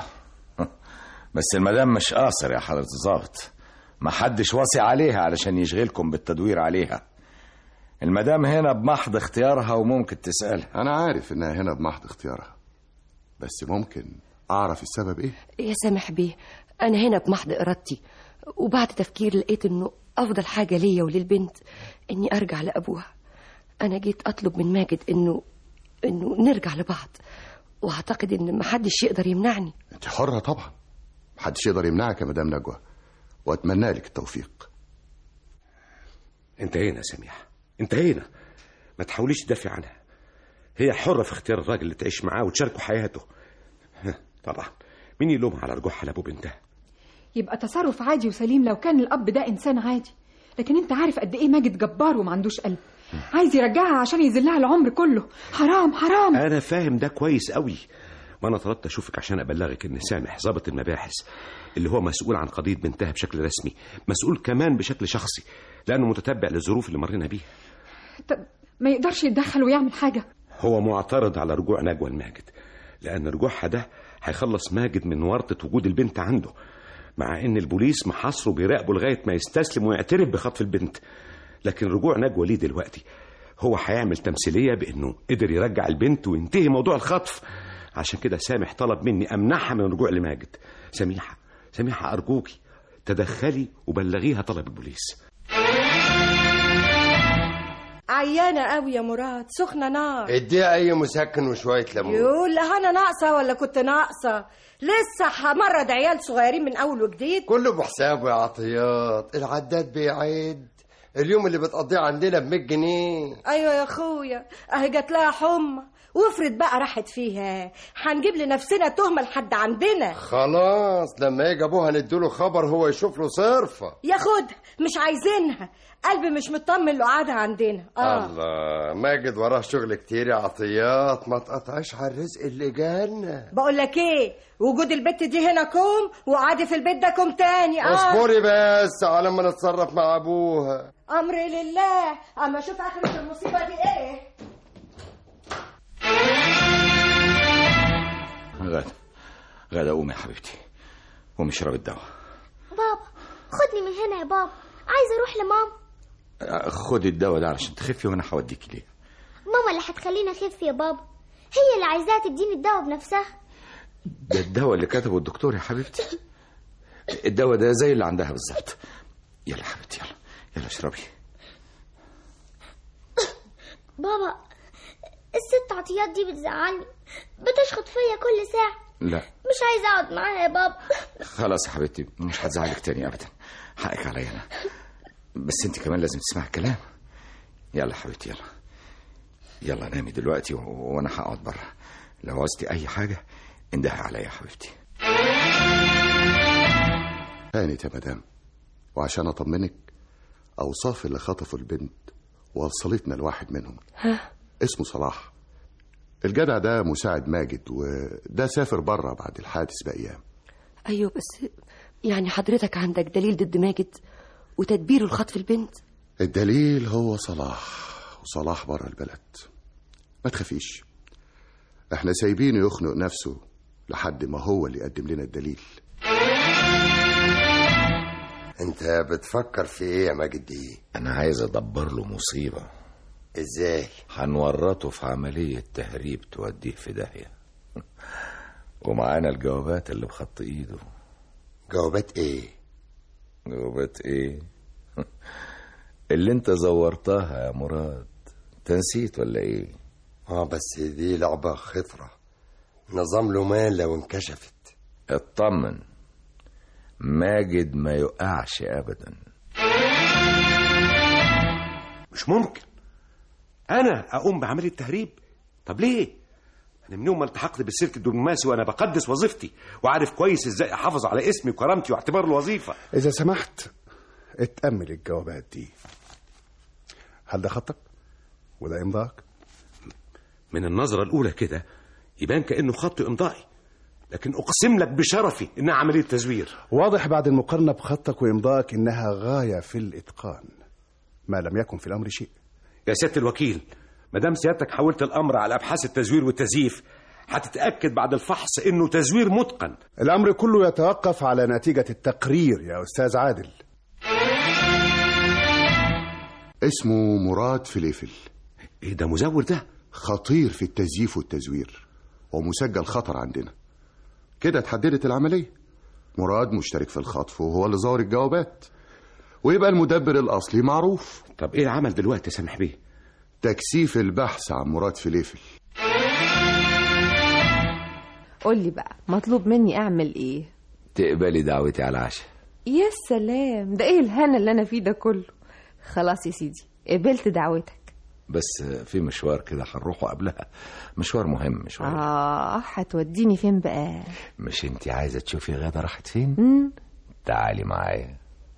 بس المدام مش قاصر يا حضرة الضابط ما حدش واصي عليها علشان يشغلكم بالتدوير عليها المدام هنا بمحض اختيارها وممكن تسألها أنا عارف إنها هنا بمحض اختيارها بس ممكن أعرف السبب إيه يا سامح بيه انا هنا بمحض ارادتي وبعد تفكير لقيت انه افضل حاجة ليا وللبنت اني ارجع لابوها انا جيت اطلب من ماجد انه انه نرجع لبعض واعتقد ان محدش يقدر يمنعني أنت حرة طبعا محدش يقدر يمنعك يا مدام نجوى وأتمنى لك التوفيق انتهينا يا سميحة انتهينا ما تحاوليش تدافع عنها هي حرة في اختيار الراجل اللي تعيش معاه وتشاركه حياته ها، طبعا مين يلومها على رجوعها لابو بنتها يبقى تصرف عادي وسليم لو كان الأب ده إنسان عادي لكن أنت عارف قد إيه ماجد جبار وما عندوش قلب عايز يرجعها عشان يذلها العمر كله حرام حرام انا فاهم ده كويس قوي وانا طلبت اشوفك عشان ابلغك ان سامح ضابط المباحث اللي هو مسؤول عن قضيه بنتها بشكل رسمي مسؤول كمان بشكل شخصي لانه متتبع للظروف اللي مرينا بيها طب ما يقدرش يتدخل ويعمل حاجة هو معترض على رجوع نجوى الماجد لأن رجوعها ده هيخلص ماجد من ورطة وجود البنت عنده مع إن البوليس محاصره بيراقبه لغاية ما يستسلم ويعترف بخطف البنت لكن رجوع نجوى ليه دلوقتي هو هيعمل تمثيلية بإنه قدر يرجع البنت وينتهي موضوع الخطف عشان كده سامح طلب مني أمنعها من الرجوع لماجد سميحة سميحة أرجوكي تدخلي وبلغيها طلب البوليس عيانة قوي يا مراد سخنة نار اديها اي مسكن وشويه ليمون يقول لا انا ناقصة ولا كنت ناقصة لسه همرض عيال صغيرين من اول وجديد كله بحسابه يا عطيات العداد بيعد اليوم اللي بتقضيه عندنا ب 100 جنيه ايوه يا اخويا اهي جات لها حمى وافرض بقى راحت فيها هنجيب لنفسنا تهمة لحد عندنا خلاص لما يجي ابوها نديله خبر هو يشوف له صرفه ياخدها مش عايزينها قلبي مش مطمن له قاعدة عندنا اه الله ماجد وراه شغل كتير يا عطيات ما تقطعش على الرزق اللي جالنا بقول لك ايه وجود البت دي هنا كوم وقعدي في البيت ده كوم تاني اه اصبري بس على ما نتصرف مع ابوها امر لله اما اشوف اخرة المصيبة دي ايه غادة غادة قومي يا حبيبتي قومي اشربي الدواء بابا خدني من هنا يا بابا عايزه اروح لماما خدي الدواء ده علشان تخفي وانا هوديكي ليه ماما اللي هتخليني اخف يا بابا هي اللي عايزاها تديني الدواء بنفسها ده الدواء اللي كتبه الدكتور يا حبيبتي الدواء ده زي اللي عندها بالظبط يلا يا حبيبتي يلا يلا اشربي بابا الست عطيات دي بتزعلني بتشخط فيا كل ساعة لا مش عايزة اقعد معاها يا بابا خلاص يا حبيبتي مش هتزعلك تاني ابدا حقك عليا انا بس انت كمان لازم تسمعي الكلام يلا يا حبيبتي يلا يلا نامي دلوقتي و... وانا هقعد بره لو عوزتي اي حاجه اندهي عليا يا حبيبتي هانت يا مدام وعشان اطمنك اوصاف اللي خطفوا البنت وصلتنا لواحد منهم ها اسمه صلاح الجدع ده مساعد ماجد وده سافر بره بعد الحادث بايام ايوه بس يعني حضرتك عندك دليل ضد ماجد وتدبيره لخطف البنت الدليل هو صلاح وصلاح بره البلد ما تخافيش احنا سايبينه يخنق نفسه لحد ما هو اللي يقدم لنا الدليل انت بتفكر في ايه يا ماجد دي انا عايز ادبر له مصيبه ازاي هنورطه في عمليه تهريب توديه في داهيه ومعانا الجوابات اللي بخط ايده جوابات ايه جاوبات ايه اللي انت زورتها يا مراد تنسيت ولا ايه اه بس دي لعبة خطرة نظام لومان لو انكشفت اطمن ماجد ما يقعش ابدا مش ممكن انا اقوم بعمليه تهريب طب ليه انا من يوم ما التحقت بالسلك الدبلوماسي وانا بقدس وظيفتي وعارف كويس ازاي احافظ على اسمي وكرامتي واعتبار الوظيفه إذا سمحت اتأمل الجوابات دي هل ده خطك؟ وده إمضاك؟ من النظره الاولى كده يبان كانه خط امضائي لكن اقسم لك بشرفي انها عمليه تزوير واضح بعد المقارنة بخطك وإمضاك إنها غاية في الإتقان ما لم يكن في الأمر شيء يا سياده الوكيل ما دام سيادتك حولت الامر على ابحاث التزوير والتزييف هتتاكد بعد الفحص انه تزوير متقن الأمر كله يتوقف على نتيجة التقرير يا أستاذ عادل اسمه مراد فليفل ايه ده مزور ده خطير في التزييف والتزوير ومسجل خطر عندنا كده اتحددت العملية مراد مشترك في الخطف وهو اللي زور الجوابات ويبقى المدبر الأصلي معروف طب ايه العمل دلوقتي يا سامح بيه تكثيف البحث عن مراد فليفل قول لي بقى مطلوب مني اعمل ايه تقبلي دعوتي على العشاء يا سلام ده ايه الهنا اللي انا فيه ده كله خلاص يا سيدي قبلت دعوتك بس في مشوار كده هنروحه قبلها مشوار مهم شوية اه هتوديني فين بقى مش انت عايزة تشوفي غادة راحت فين مم. تعالي معايا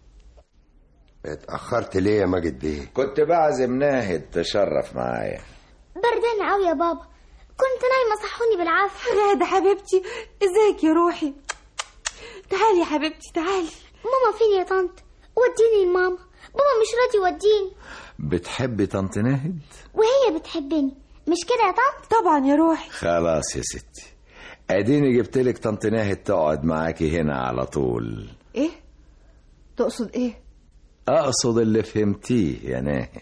اتأخرت ليه يا ماجد بيه كنت بعزم ناهد تشرف معايا بردانة قوي يا بابا كنت نايمة صحوني بالعافية غادة حبيبتي ازيك يا روحي تعالي يا حبيبتي تعالي ماما فين يا طنط وديني لماما بابا مش راضي يوديني بتحبي طنط ناهد وهي بتحبني مش كده يا طنط طبعا يا روحي خلاص يا ستي اديني جبتلك طنط ناهد تقعد معاكي هنا على طول ايه تقصد ايه اقصد اللي فهمتيه يا ناهد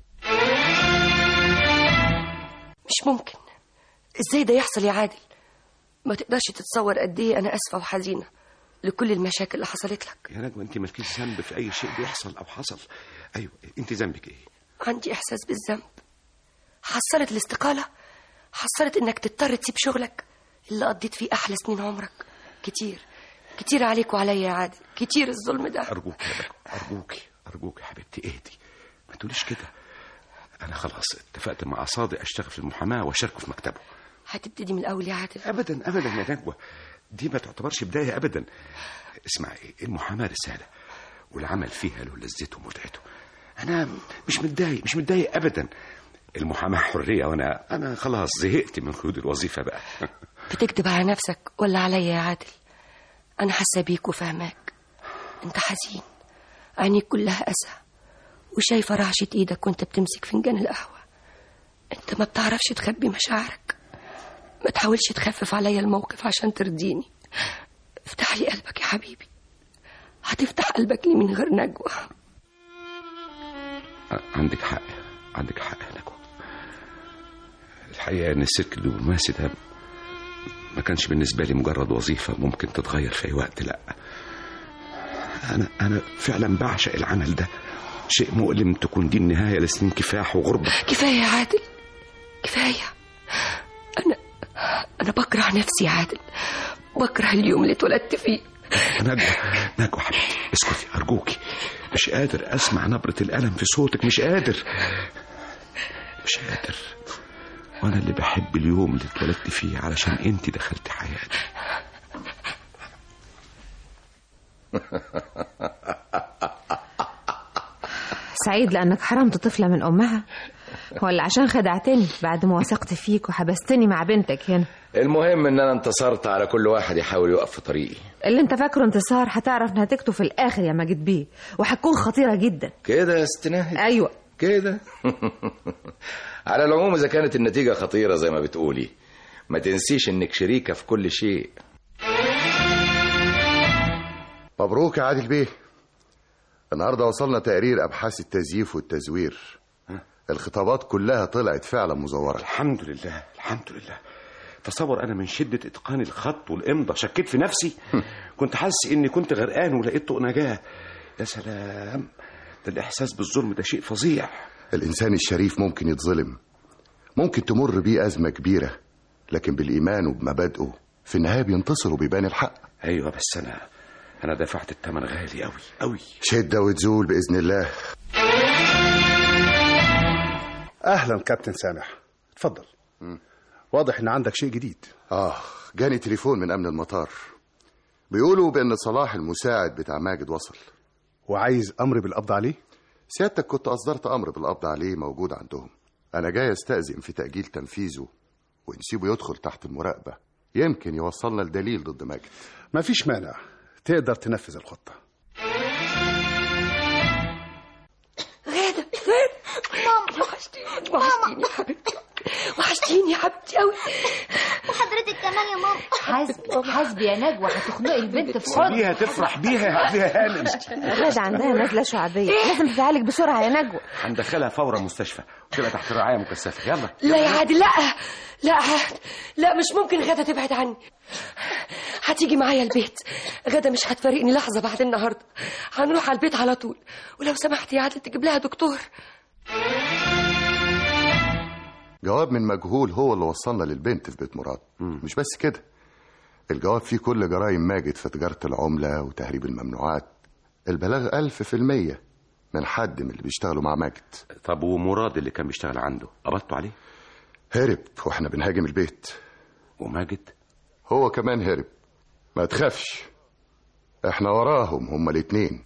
مش ممكن ازاي ده يحصل يا عادل ما تقدرش تتصور قد ايه انا اسفه وحزينه لكل المشاكل اللي حصلت لك يا نجوى انت مالكيش ذنب في اي شيء بيحصل او حصل ايوه انت ذنبك ايه عندي احساس بالذنب حصلت الاستقاله حصلت انك تضطر تسيب شغلك اللي قضيت فيه احلى سنين عمرك كتير كتير عليك وعليا يا عادل كتير الظلم ده ارجوك يا نجوى ارجوكي ارجوك يا حبيبتي اهدي ما تقوليش كده انا خلاص اتفقت مع صادق اشتغل في المحاماه واشاركه في مكتبه هتبتدي من الاول يا عادل ابدا ابدا يا نجوى دي ما تعتبرش بدايه ابدا اسمعي المحاماه رساله والعمل فيها له لذته ومتعته انا مش متضايق مش متضايق ابدا المحاماه حريه وانا انا خلاص زهقت من قيود الوظيفه بقى بتكذب على نفسك ولا عليا يا عادل انا حاسه بيك وفاهماك انت حزين عينيك كلها اسى وشايفه رعشه ايدك وانت بتمسك فنجان القهوه انت ما بتعرفش تخبي مشاعرك ما تحاولش تخفف عليا الموقف عشان ترضيني افتح لي قلبك يا حبيبي هتفتح قلبك لي من غير نجوى عندك حق عندك حق يا نجوى الحقيقه ان السلك الدبلوماسي ده ما كانش بالنسبه لي مجرد وظيفه ممكن تتغير في اي وقت لا انا انا فعلا بعشق العمل ده شيء مؤلم تكون دي النهايه لسنين كفاح وغربه كفايه يا عادل كفايه انا انا بكره نفسي يا عادل بكره اليوم اللي اتولدت فيه نجوى نجوى حبيبتي اسكتي ارجوكي مش قادر اسمع نبره الالم في صوتك مش قادر مش قادر وانا اللي بحب اليوم اللي اتولدت فيه علشان انت دخلت حياتي سعيد لانك حرمت طفله من امها ولا عشان خدعتني بعد ما وثقت فيك وحبستني مع بنتك هنا المهم ان انا انتصرت على كل واحد يحاول يقف في طريقي اللي انت فاكره انتصار هتعرف نتيجته في الاخر يا ماجد بيه وهتكون خطيره جدا كده يا ست ناهد ايوه كده على العموم اذا كانت النتيجه خطيره زي ما بتقولي ما تنسيش انك شريكه في كل شيء مبروك يا عادل بيه النهارده وصلنا تقرير ابحاث التزييف والتزوير الخطابات كلها طلعت فعلا مزوره الحمد لله الحمد لله تصور انا من شده اتقان الخط والامضه شكيت في نفسي كنت حاسس اني كنت غرقان ولقيت طوق نجاه يا سلام ده الاحساس بالظلم ده شيء فظيع الإنسان الشريف ممكن يتظلم ممكن تمر بيه أزمة كبيرة لكن بالإيمان وبمبادئه في النهاية بينتصر وبيبان الحق ايوه بس انا انا دفعت الثمن غالي قوي قوي شدة وتزول بإذن الله أهلا كابتن سامح اتفضل واضح إن عندك شيء جديد آه جاني تليفون من أمن المطار بيقولوا بأن صلاح المساعد بتاع ماجد وصل وعايز أمر بالقبض عليه سيادتك كنت أصدرت أمر بالقبض عليه موجود عندهم أنا جاي أستأذن في تأجيل تنفيذه ونسيبه يدخل تحت المراقبة يمكن يوصلنا لدليل ضد ماجد مفيش مانع تقدر تنفذ الخطة غادة غادة ماما وحشتيني وحشتيني يا حبيبتي وحشتيني يا حبيبتي قوي وحضرتك كمان يا ماما حسبي حسبي يا نجوى هتخنقي البنت في حضنك خليها تفرح بيها فيها هانم غادة عندها نزلة شعبية لازم تتعالج بسرعة يا نجوى هندخلها فورا مستشفى وتبقى تحت رعايه مكثفه يلا لا يا عادل لا لا عاد لا مش ممكن غادة تبعد عني هتيجي معايا البيت غادة مش هتفارقني لحظة بعد النهاردة هنروح على البيت على طول ولو سمحت يا عادل تجيب لها دكتور جواب من مجهول هو اللي وصلنا للبنت في بيت مراد مش بس كده الجواب فيه كل جرائم ماجد في تجارة العملة وتهريب الممنوعات البلاغ ألف في المية من حد من اللي بيشتغلوا مع ماجد طب ومراد اللي كان بيشتغل عنده قبضتوا عليه هرب واحنا بنهاجم البيت وماجد هو كمان هرب ما تخافش احنا وراهم هما الاتنين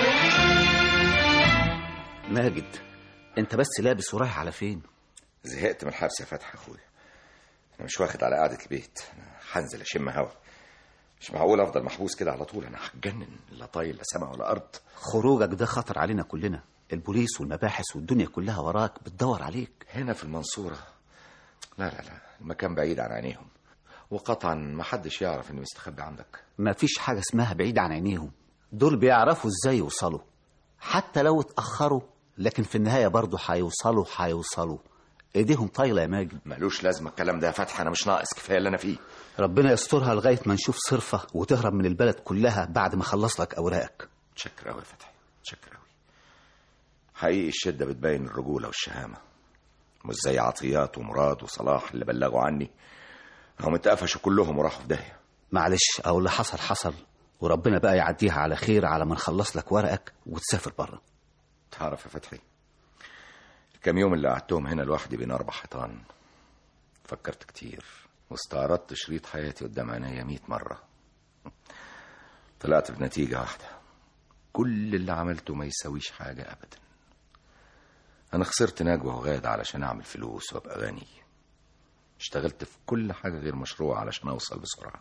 ماجد انت بس لابس ورايح على فين زهقت من الحبس يا فتحي اخويا انا مش واخد على قعده البيت انا هنزل اشم هوا مش معقول افضل محبوس كده على طول انا هتجنن لا طايل لا سما ولا ارض خروجك ده خطر علينا كلنا البوليس والمباحث والدنيا كلها وراك بتدور عليك هنا في المنصوره لا لا لا المكان بعيد عن عينيهم وقطعا ما حدش يعرف اني مستخبي عندك مفيش حاجة اسمها بعيد عن عينيهم دول بيعرفوا ازاي يوصلوا حتى لو اتأخروا لكن في النهاية برضه هيوصلوا هيوصلوا ايديهم طايلة يا ماجد ملوش لازمه الكلام ده يا فتحي انا مش ناقص كفايه اللي انا فيه ربنا يسترها لغاية ما نشوف صرفة وتهرب من البلد كلها بعد ما خلص لك أوراقك متشكر قوي يا فتحي متشكر قوي حقيقي الشده بتبين الرجوله والشهامه مش زي عطيات ومراد وصلاح اللي بلغوا عني هم اتقفشوا كلهم وراحوا في داهيه معلش أو اللي حصل حصل وربنا بقى يعديها على خير على ما نخلص لك ورقك وتسافر بره تعرف يا فتحي الكام يوم اللي قعدتهم هنا لوحدي بين اربع حيطان فكرت كتير واستعرضت شريط حياتي قدام عينيا مئة مرة طلعت بنتيجة واحدة كل اللي عملته ما يساويش حاجة أبدا أنا خسرت نجوى وغادة علشان أعمل فلوس وأبقى غني اشتغلت في كل حاجة غير مشروع علشان أوصل بسرعة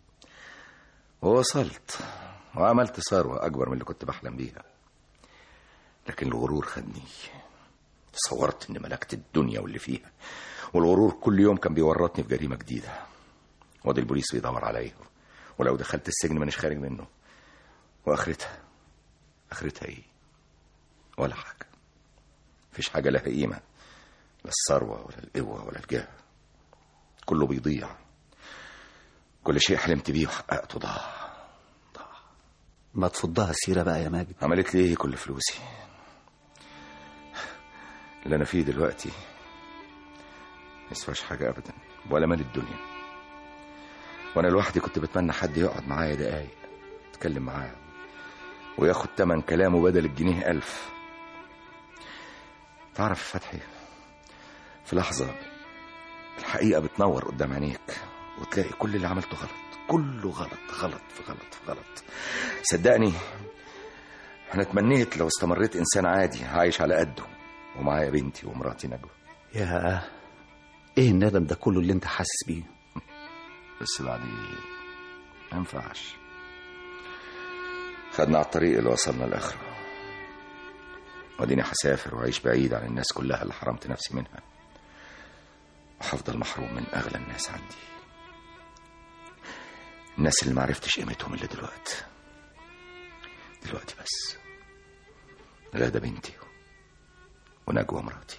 ووصلت وعملت ثروة أكبر من اللي كنت بحلم بيها لكن الغرور خدني تصورت إني ملكت الدنيا واللي فيها والغرور كل يوم كان بيورطني في جريمة جديدة وادي البوليس بيدور عليا ولو دخلت السجن مانيش خارج منه وآخرتها آخرتها إيه؟ ولا حاجة مفيش حاجة لها قيمة لا الثروة ولا القوة ولا الجاه كله بيضيع كل شيء حلمت بيه وحققته ضاع ما تفضها سيرة بقى يا ماجد عملت لي ايه كل فلوسي اللي انا فيه دلوقتي ما يسواش حاجة ابدا ولا مال الدنيا وانا لوحدي كنت بتمنى حد يقعد معايا دقايق اتكلم معاه وياخد تمن كلامه بدل الجنيه ألف تعرف يا فتحي في لحظة الحقيقة بتنور قدام عينيك وتلاقي كل اللي عملته غلط كله غلط غلط في غلط في غلط صدقني انا تمنيت لو استمريت انسان عادي عايش على قده ومعايا بنتي ومراتي نجوى يا ايه الندم ده كله اللي انت حاسس بيه بس بعدين ما ينفعش خدنا على الطريق اللي وصلنا لاخره واديني هسافر واعيش بعيد عن الناس كلها اللي حرمت نفسي منها وهفضل محروم من اغلى الناس عندي الناس اللي معرفتش قيمتهم الا دلوقتي دلوقتي بس غادة بنتي ونجوى مراتي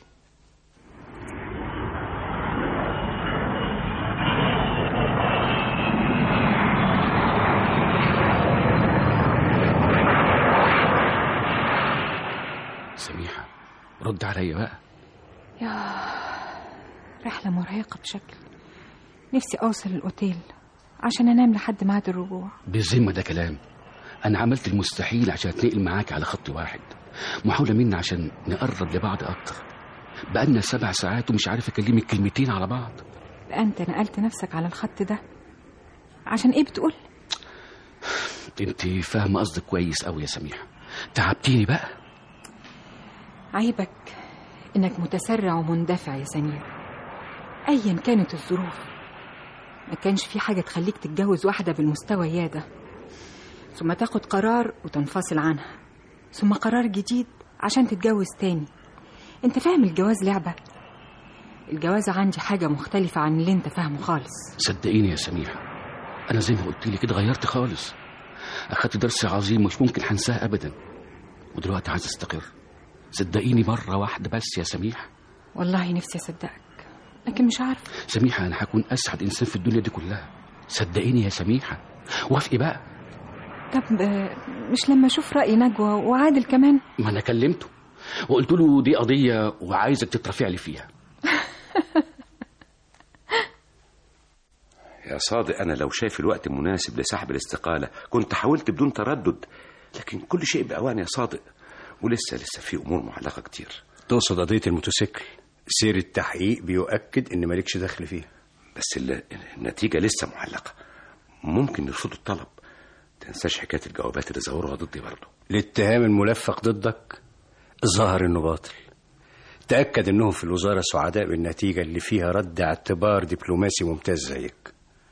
رد عليا بقى يا رحلة مرهقة بشكل نفسي أوصل الأوتيل عشان أنام لحد ميعاد الرجوع بالذمة ده كلام أنا عملت المستحيل عشان أتنقل معاك على خط واحد محاولة مني عشان نقرب لبعض أكتر بقالنا سبع ساعات ومش عارف أكلمك كلمتين على بعض بقى أنت نقلت نفسك على الخط ده عشان إيه بتقول؟ أنت فاهمة قصدك كويس أوي يا سميحة تعبتيني بقى عيبك إنك متسرع ومندفع يا سمير أيا كانت الظروف ما كانش في حاجة تخليك تتجوز واحدة بالمستوى يا ده ثم تاخد قرار وتنفصل عنها ثم قرار جديد عشان تتجوز تاني انت فاهم الجواز لعبة الجواز عندي حاجة مختلفة عن اللي انت فاهمه خالص صدقيني يا سميحة أنا زي ما قلت لك اتغيرت خالص أخدت درس عظيم مش ممكن هنساه أبدا ودلوقتي عايز أستقر صدقيني مرة واحدة بس يا سميحة والله نفسي أصدقك لكن مش عارفة سميحة أنا هكون أسعد إنسان في الدنيا دي كلها صدقيني يا سميحة وافقي بقى طب آه، مش لما أشوف رأي نجوى وعادل كمان ما أنا كلمته وقلت له دي قضية وعايزك تترفع لي فيها يا صادق أنا لو شايف الوقت مناسب لسحب الاستقالة كنت حاولت بدون تردد لكن كل شيء بأوان يا صادق ولسه لسه في أمور معلقة كتير تقصد قضية الموتوسيكل سير التحقيق بيؤكد ان مالكش دخل فيها بس ال- النتيجة لسه معلقة ممكن يرفضوا الطلب تنساش حكاية الجوابات اللي زوروها ضدي برضه الاتهام الملفق ضدك ظهر انه باطل تأكد انهم في الوزارة سعداء بالنتيجة اللي فيها رد اعتبار دبلوماسي ممتاز زيك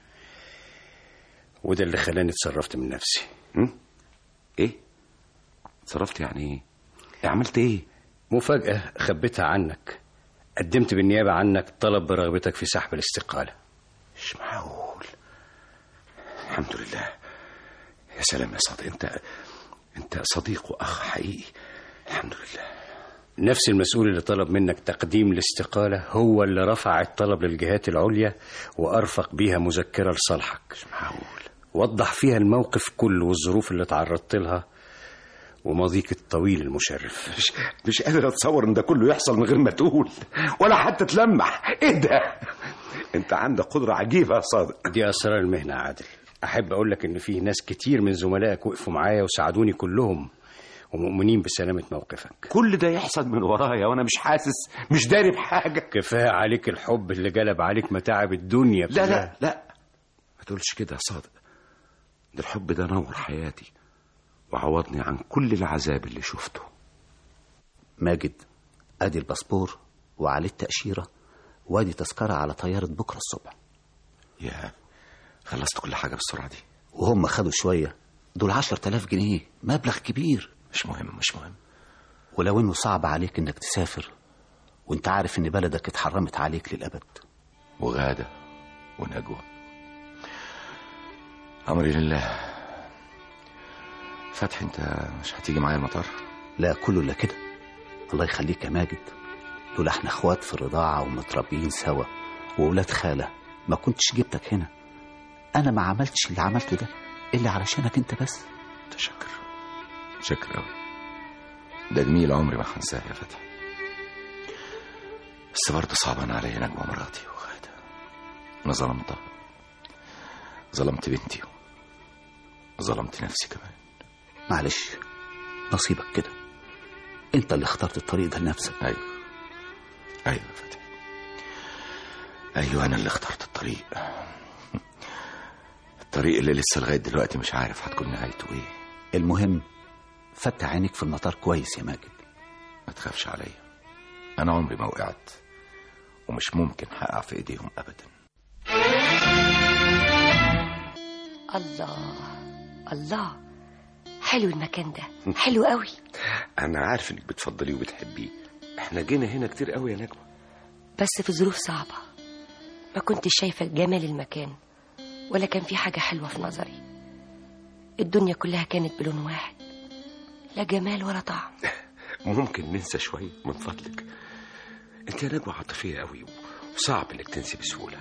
وده اللي خلاني اتصرفت من نفسي ايه اتصرفت يعني ايه عملت ايه مفاجأة خبيتها عنك قدمت بالنيابة عنك طلب برغبتك في سحب الاستقالة مش معقول الحمد لله يا سلام يا صادق انت انت صديق واخ حقيقي الحمد لله نفس المسؤول اللي طلب منك تقديم الاستقالة هو اللي رفع الطلب للجهات العليا وأرفق بيها مذكرة لصالحك مش معقول وضح فيها الموقف كله والظروف اللي تعرضت لها وماضيك الطويل المشرف مش مش قادر اتصور ان ده كله يحصل من غير ما تقول ولا حتى تلمح ايه ده انت عندك قدرة عجيبة يا صادق دي أسرار المهنة يا عادل أحب أقول لك إن في ناس كتير من زملائك وقفوا معايا وساعدوني كلهم ومؤمنين بسلامة موقفك كل ده يحصل من ورايا وانا مش حاسس مش داري بحاجة كفاية عليك الحب اللي جلب عليك متاعب الدنيا لا كلها. لا لا ما تقولش كده يا صادق ده الحب ده نور حياتي وعوضني عن كل العذاب اللي شفته ماجد ادي الباسبور وعليه التأشيرة وادي تذكرة على طيارة بكرة الصبح يا خلصت كل حاجة بالسرعة دي وهم خدوا شوية دول عشر تلاف جنيه مبلغ كبير مش مهم مش مهم ولو انه صعب عليك انك تسافر وانت عارف ان بلدك اتحرمت عليك للأبد وغادة ونجوى أمري لله فتحي أنت مش هتيجي معايا المطار لا كله الا كده الله يخليك يا ماجد دول احنا اخوات في الرضاعة ومتربيين سوا وولاد خالة ما كنتش جبتك هنا انا ما عملتش اللي عملته ده الا علشانك انت بس تشكر شكر أوي ده جميل عمري ما هنساه يا فتحي بس برضه صعبان عليا نجوى مراتي وغادة أنا ظلمتها ظلمت بنتي ظلمت نفسي كمان معلش نصيبك كده انت اللي اخترت الطريق ده لنفسك ايوه ايوه يا فتحي ايوه انا اللي اخترت الطريق الطريق اللي لسه لغايه دلوقتي مش عارف هتكون نهايته ايه المهم فتح عينيك في المطار كويس يا ماجد ما تخافش عليا انا عمري ما وقعت ومش ممكن هقع في ايديهم ابدا الله الله حلو المكان ده حلو قوي انا عارف انك بتفضليه وبتحبيه احنا جينا هنا كتير قوي يا نجوى بس في ظروف صعبة ما كنتش شايفة جمال المكان ولا كان في حاجة حلوة في نظري الدنيا كلها كانت بلون واحد لا جمال ولا طعم ممكن ننسى شوية من فضلك انت يا نجوى عاطفية قوي وصعب انك تنسي بسهولة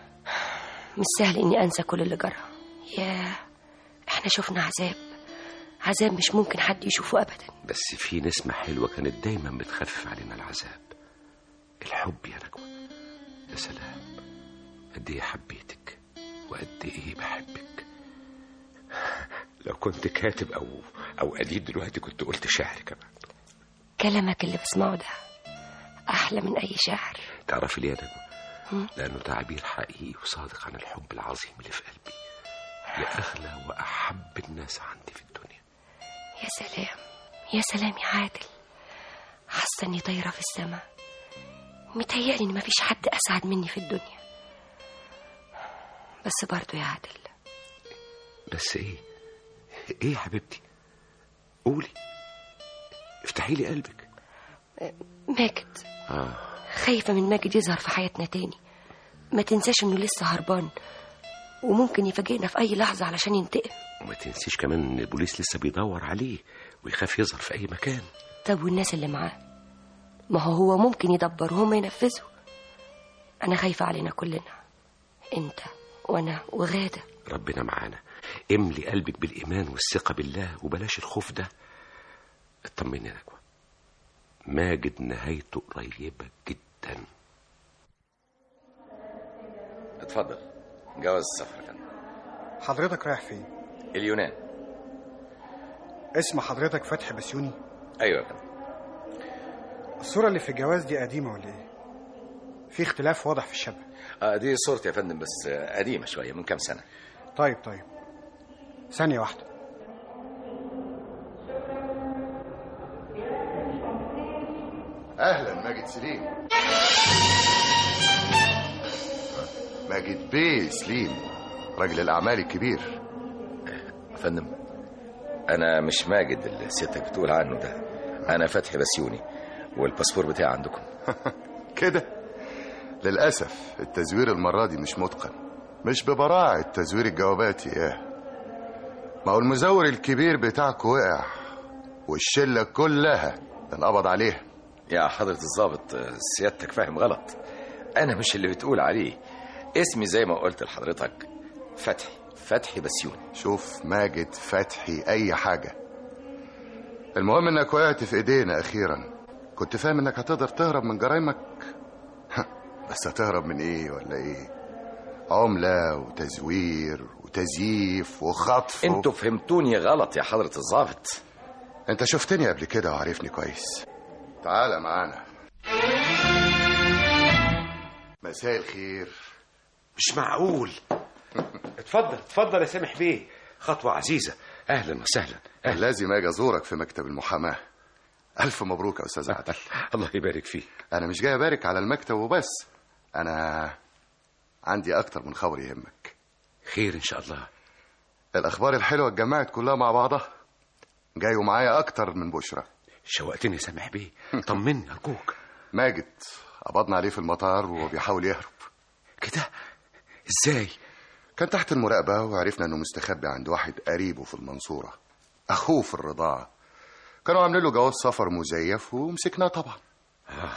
مش سهل اني انسى كل اللي جرى ياه احنا شفنا عذاب عذاب مش ممكن حد يشوفه أبدا بس في نسمة حلوة كانت دايما بتخفف علينا العذاب الحب يا نجوى يا سلام قد ايه حبيتك وقد ايه بحبك لو كنت كاتب او او اديب دلوقتي كنت قلت شعر كمان كلامك اللي بسمعه ده أحلى من أي شعر تعرفي ليه يا نجوى مم. لانه تعبير حقيقي وصادق عن الحب العظيم اللي في قلبي لاغلى واحب الناس عندي في الدنيا يا سلام يا سلام يا عادل حاسة إني طايرة في السماء متهيألي إن مفيش حد أسعد مني في الدنيا بس برضو يا عادل بس ايه ايه يا حبيبتي قولي افتحي لي قلبك ماجد اه خايفة من ماجد يظهر في حياتنا تاني ما تنساش إنه لسه هربان وممكن يفاجئنا في أي لحظة علشان ينتقم وما تنسيش كمان ان البوليس لسه بيدور عليه ويخاف يظهر في اي مكان طب والناس اللي معاه ما هو هو ممكن يدبر وهم ينفذوا أنا خايفة علينا كلنا أنت وأنا وغادة ربنا معانا املي قلبك بالايمان والثقه بالله وبلاش الخوف ده اطمني يا نجوى ماجد نهايته قريبه جدا اتفضل جواز السفر يا فندم حضرتك رايح فين؟ اليونان اسم حضرتك فتحي بسيوني ايوه يا فندم الصورة اللي في الجواز دي قديمة ولا ايه؟ في اختلاف واضح في الشبه اه دي صورتي يا فندم بس آه، قديمه شويه من كام سنه طيب طيب ثانية واحدة اهلا ماجد سليم ماجد بيه سليم راجل الاعمال الكبير يا فندم انا مش ماجد اللي سيادتك بتقول عنه ده انا فتحي بسيوني والباسبور بتاعي عندكم كده للاسف التزوير المره دي مش متقن مش ببراعه تزوير الجوابات اياه ما هو المزور الكبير بتاعكم وقع والشله كلها انقبض عليها يا حضرة الضابط آه، سيادتك فاهم غلط انا مش اللي بتقول عليه اسمي زي ما قلت لحضرتك فتحي فتحي بسيوني شوف ماجد فتحي اي حاجه المهم انك وقعت في ايدينا اخيرا كنت فاهم انك هتقدر تهرب من جرايمك بس هتهرب من ايه ولا ايه عملة وتزوير وتزييف وخطف انتوا فهمتوني غلط يا حضرة الضابط انت شفتني قبل كده وعارفني كويس تعال معانا مساء الخير مش معقول اتفضل اتفضل يا سامح بيه خطوه عزيزه اهلا وسهلا لازم اجي ازورك في مكتب المحاماه الف مبروك يا استاذ عادل الله يبارك فيك انا مش جاي ابارك على المكتب وبس انا عندي اكتر من خبر يهمك خير ان شاء الله الاخبار الحلوه اتجمعت كلها مع بعضها جاي ومعايا اكتر من بشرى شوقتني يا سامح بيه طمني ارجوك ماجد قبضنا عليه في المطار وهو بيحاول يهرب كده ازاي كان تحت المراقبه وعرفنا انه مستخبي عند واحد قريبه في المنصوره اخوه في الرضاعه كانوا عاملين له جواز سفر مزيف ومسكناه طبعا آه.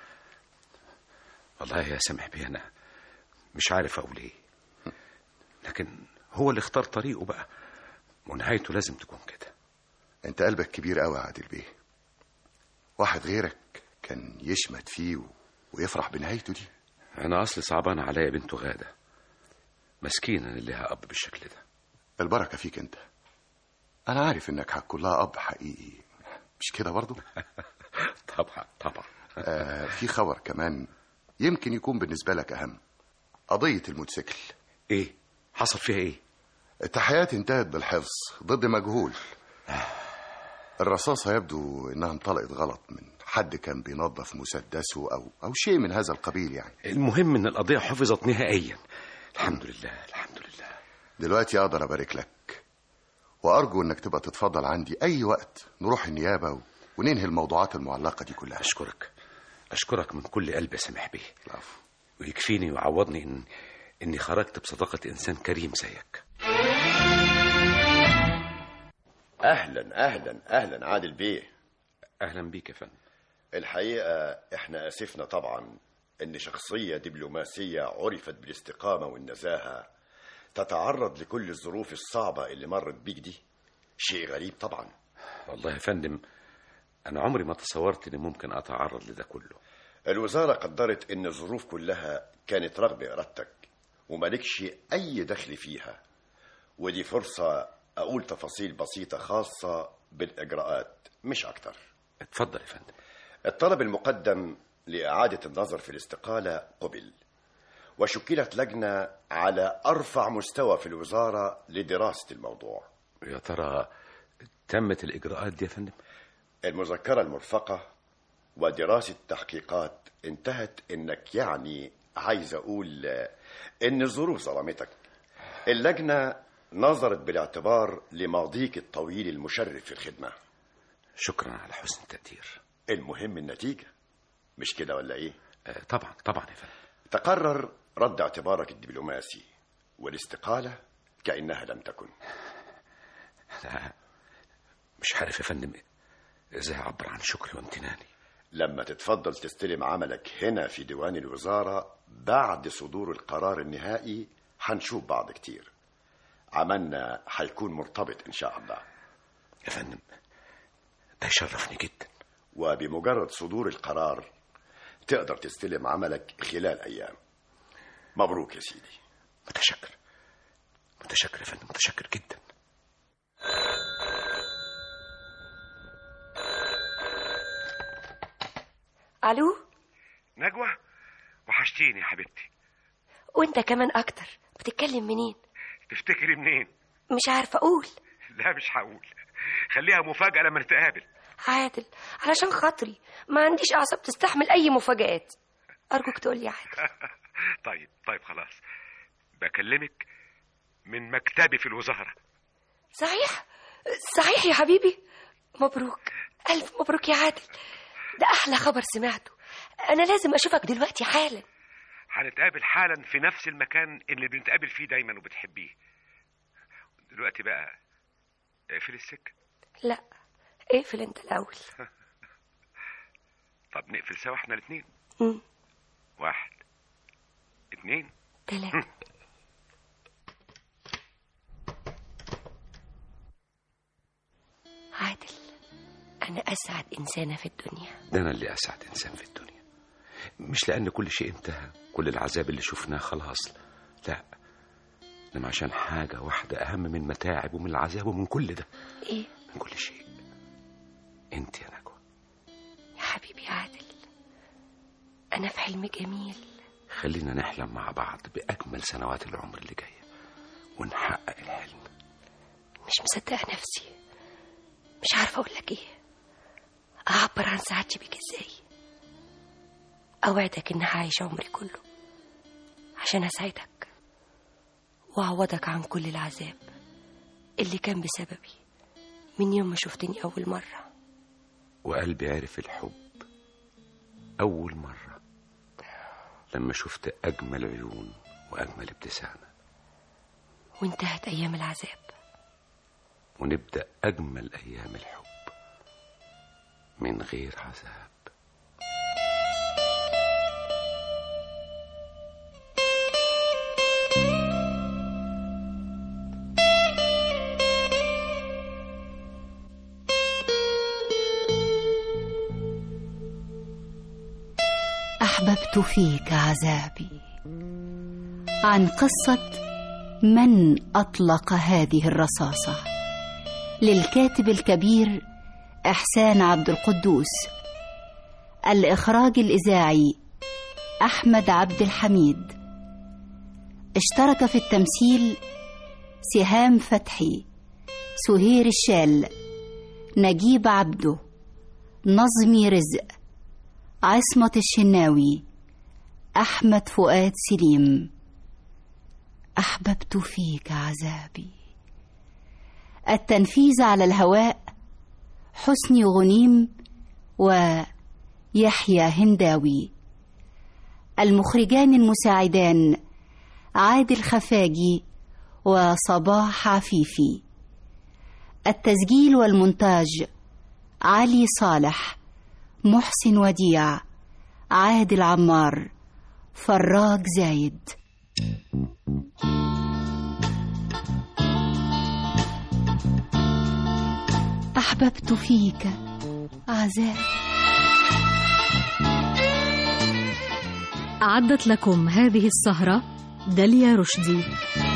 والله يا سامح بيه انا مش عارف اقول ايه لكن هو اللي اختار طريقه بقى ونهايته لازم تكون كده انت قلبك كبير قوي يا عادل بيه واحد غيرك كان يشمت فيه و... ويفرح بنهايته دي انا اصلي صعبان عليا بنته غاده مسكينه اللي لها اب بالشكل ده البركه فيك انت انا عارف انك هتكون لها اب حقيقي مش كده برضه طبعا طبعا آه في خبر كمان يمكن يكون بالنسبه لك اهم قضيه الموتوسيكل ايه حصل فيها ايه التحيات انتهت بالحفظ ضد مجهول الرصاصة يبدو انها انطلقت غلط من حد كان بينظف مسدسه او او شيء من هذا القبيل يعني المهم ان القضيه حفظت نهائيا الحمد لله الحمد لله دلوقتي اقدر ابارك لك وارجو انك تبقى تتفضل عندي اي وقت نروح النيابه و... وننهي الموضوعات المعلقه دي كلها اشكرك اشكرك من كل قلبي يا سامح بيه ويكفيني ويعوضني ان اني خرجت بصداقه انسان كريم زيك اهلا اهلا اهلا عادل بيه اهلا بيك يا فندم الحقيقه احنا اسفنا طبعا ان شخصيه دبلوماسيه عرفت بالاستقامه والنزاهه تتعرض لكل الظروف الصعبه اللي مرت بيك دي شيء غريب طبعا والله يا فندم أنا عمري ما تصورت إني ممكن أتعرض لده كله الوزارة قدرت إن الظروف كلها كانت رغم إرادتك ومالكش أي دخل فيها ودي فرصة أقول تفاصيل بسيطة خاصة بالإجراءات مش أكتر اتفضل يا فندم الطلب المقدم لإعادة النظر في الاستقالة قبل وشكلت لجنة على أرفع مستوى في الوزارة لدراسة الموضوع يا ترى تمت الإجراءات دي يا فندم المذكرة المرفقة ودراسة تحقيقات انتهت انك يعني عايز اقول آه، ان الظروف ظلمتك اللجنة نظرت بالاعتبار لماضيك الطويل المشرف في الخدمة شكرا على حسن التقدير المهم النتيجة مش كده ولا ايه آه، طبعا طبعا يا فندم تقرر رد اعتبارك الدبلوماسي والاستقالة كأنها لم تكن أنا مش عارف يا فندم ازاي اعبر عن شكري وامتناني لما تتفضل تستلم عملك هنا في ديوان الوزارة بعد صدور القرار النهائي هنشوف بعض كتير عملنا هيكون مرتبط إن شاء الله يا فندم ده يشرفني جدا وبمجرد صدور القرار تقدر تستلم عملك خلال أيام مبروك يا سيدي متشكر متشكر يا فندم متشكر جدا الو نجوى وحشتيني يا حبيبتي وانت كمان اكتر بتتكلم منين تفتكري منين مش عارفه اقول لا مش هقول خليها مفاجأة لما نتقابل عادل علشان خاطري ما عنديش اعصاب تستحمل اي مفاجآت ارجوك تقول لي عادل طيب طيب خلاص بكلمك من مكتبي في الوزارة صحيح صحيح يا حبيبي مبروك الف مبروك يا عادل ده احلى خبر سمعته انا لازم اشوفك دلوقتي حالا هنتقابل حالا في نفس المكان اللي بنتقابل فيه دايما وبتحبيه دلوقتي بقى اقفل السكة لا اقفل انت الاول طب نقفل سوا احنا الاثنين مم. واحد اتنين تلاتة عادل انا اسعد انسانه في الدنيا ده انا اللي اسعد انسان في الدنيا مش لان كل شيء انتهى كل العذاب اللي شفناه خلاص لا انما عشان حاجه واحده اهم من متاعب ومن العذاب ومن كل ده ايه من كل شيء انت يا نجوى يا حبيبي عادل انا في حلم جميل خلينا نحلم مع بعض باجمل سنوات العمر اللي جايه ونحقق الحلم مش مصدقه نفسي مش عارفه اقول لك ايه اعبر عن سعادتي بيك ازاي اوعدك ان هعيش عمري كله عشان اسعدك واعوضك عن كل العذاب اللي كان بسببي من يوم ما شفتني اول مره وقلبي عرف الحب أول مرة لما شفت أجمل عيون وأجمل ابتسامة وانتهت ايام العذاب ونبدأ أجمل أيام الحب من غير عذاب أحببت فيك عذابي عن قصة من أطلق هذه الرصاصة للكاتب الكبير إحسان عبد القدوس الإخراج الإذاعي أحمد عبد الحميد اشترك في التمثيل سهام فتحي سهير الشال نجيب عبده نظمي رزق عصمة الشناوي أحمد فؤاد سليم أحببت فيك عذابي التنفيذ على الهواء حسني غنيم ويحيى هنداوي المخرجان المساعدان عادل خفاجي وصباح عفيفي التسجيل والمونتاج علي صالح محسن وديع عادل عمار فراج زايد أحببت فيك عذاب أعدت لكم هذه السهرة داليا رشدي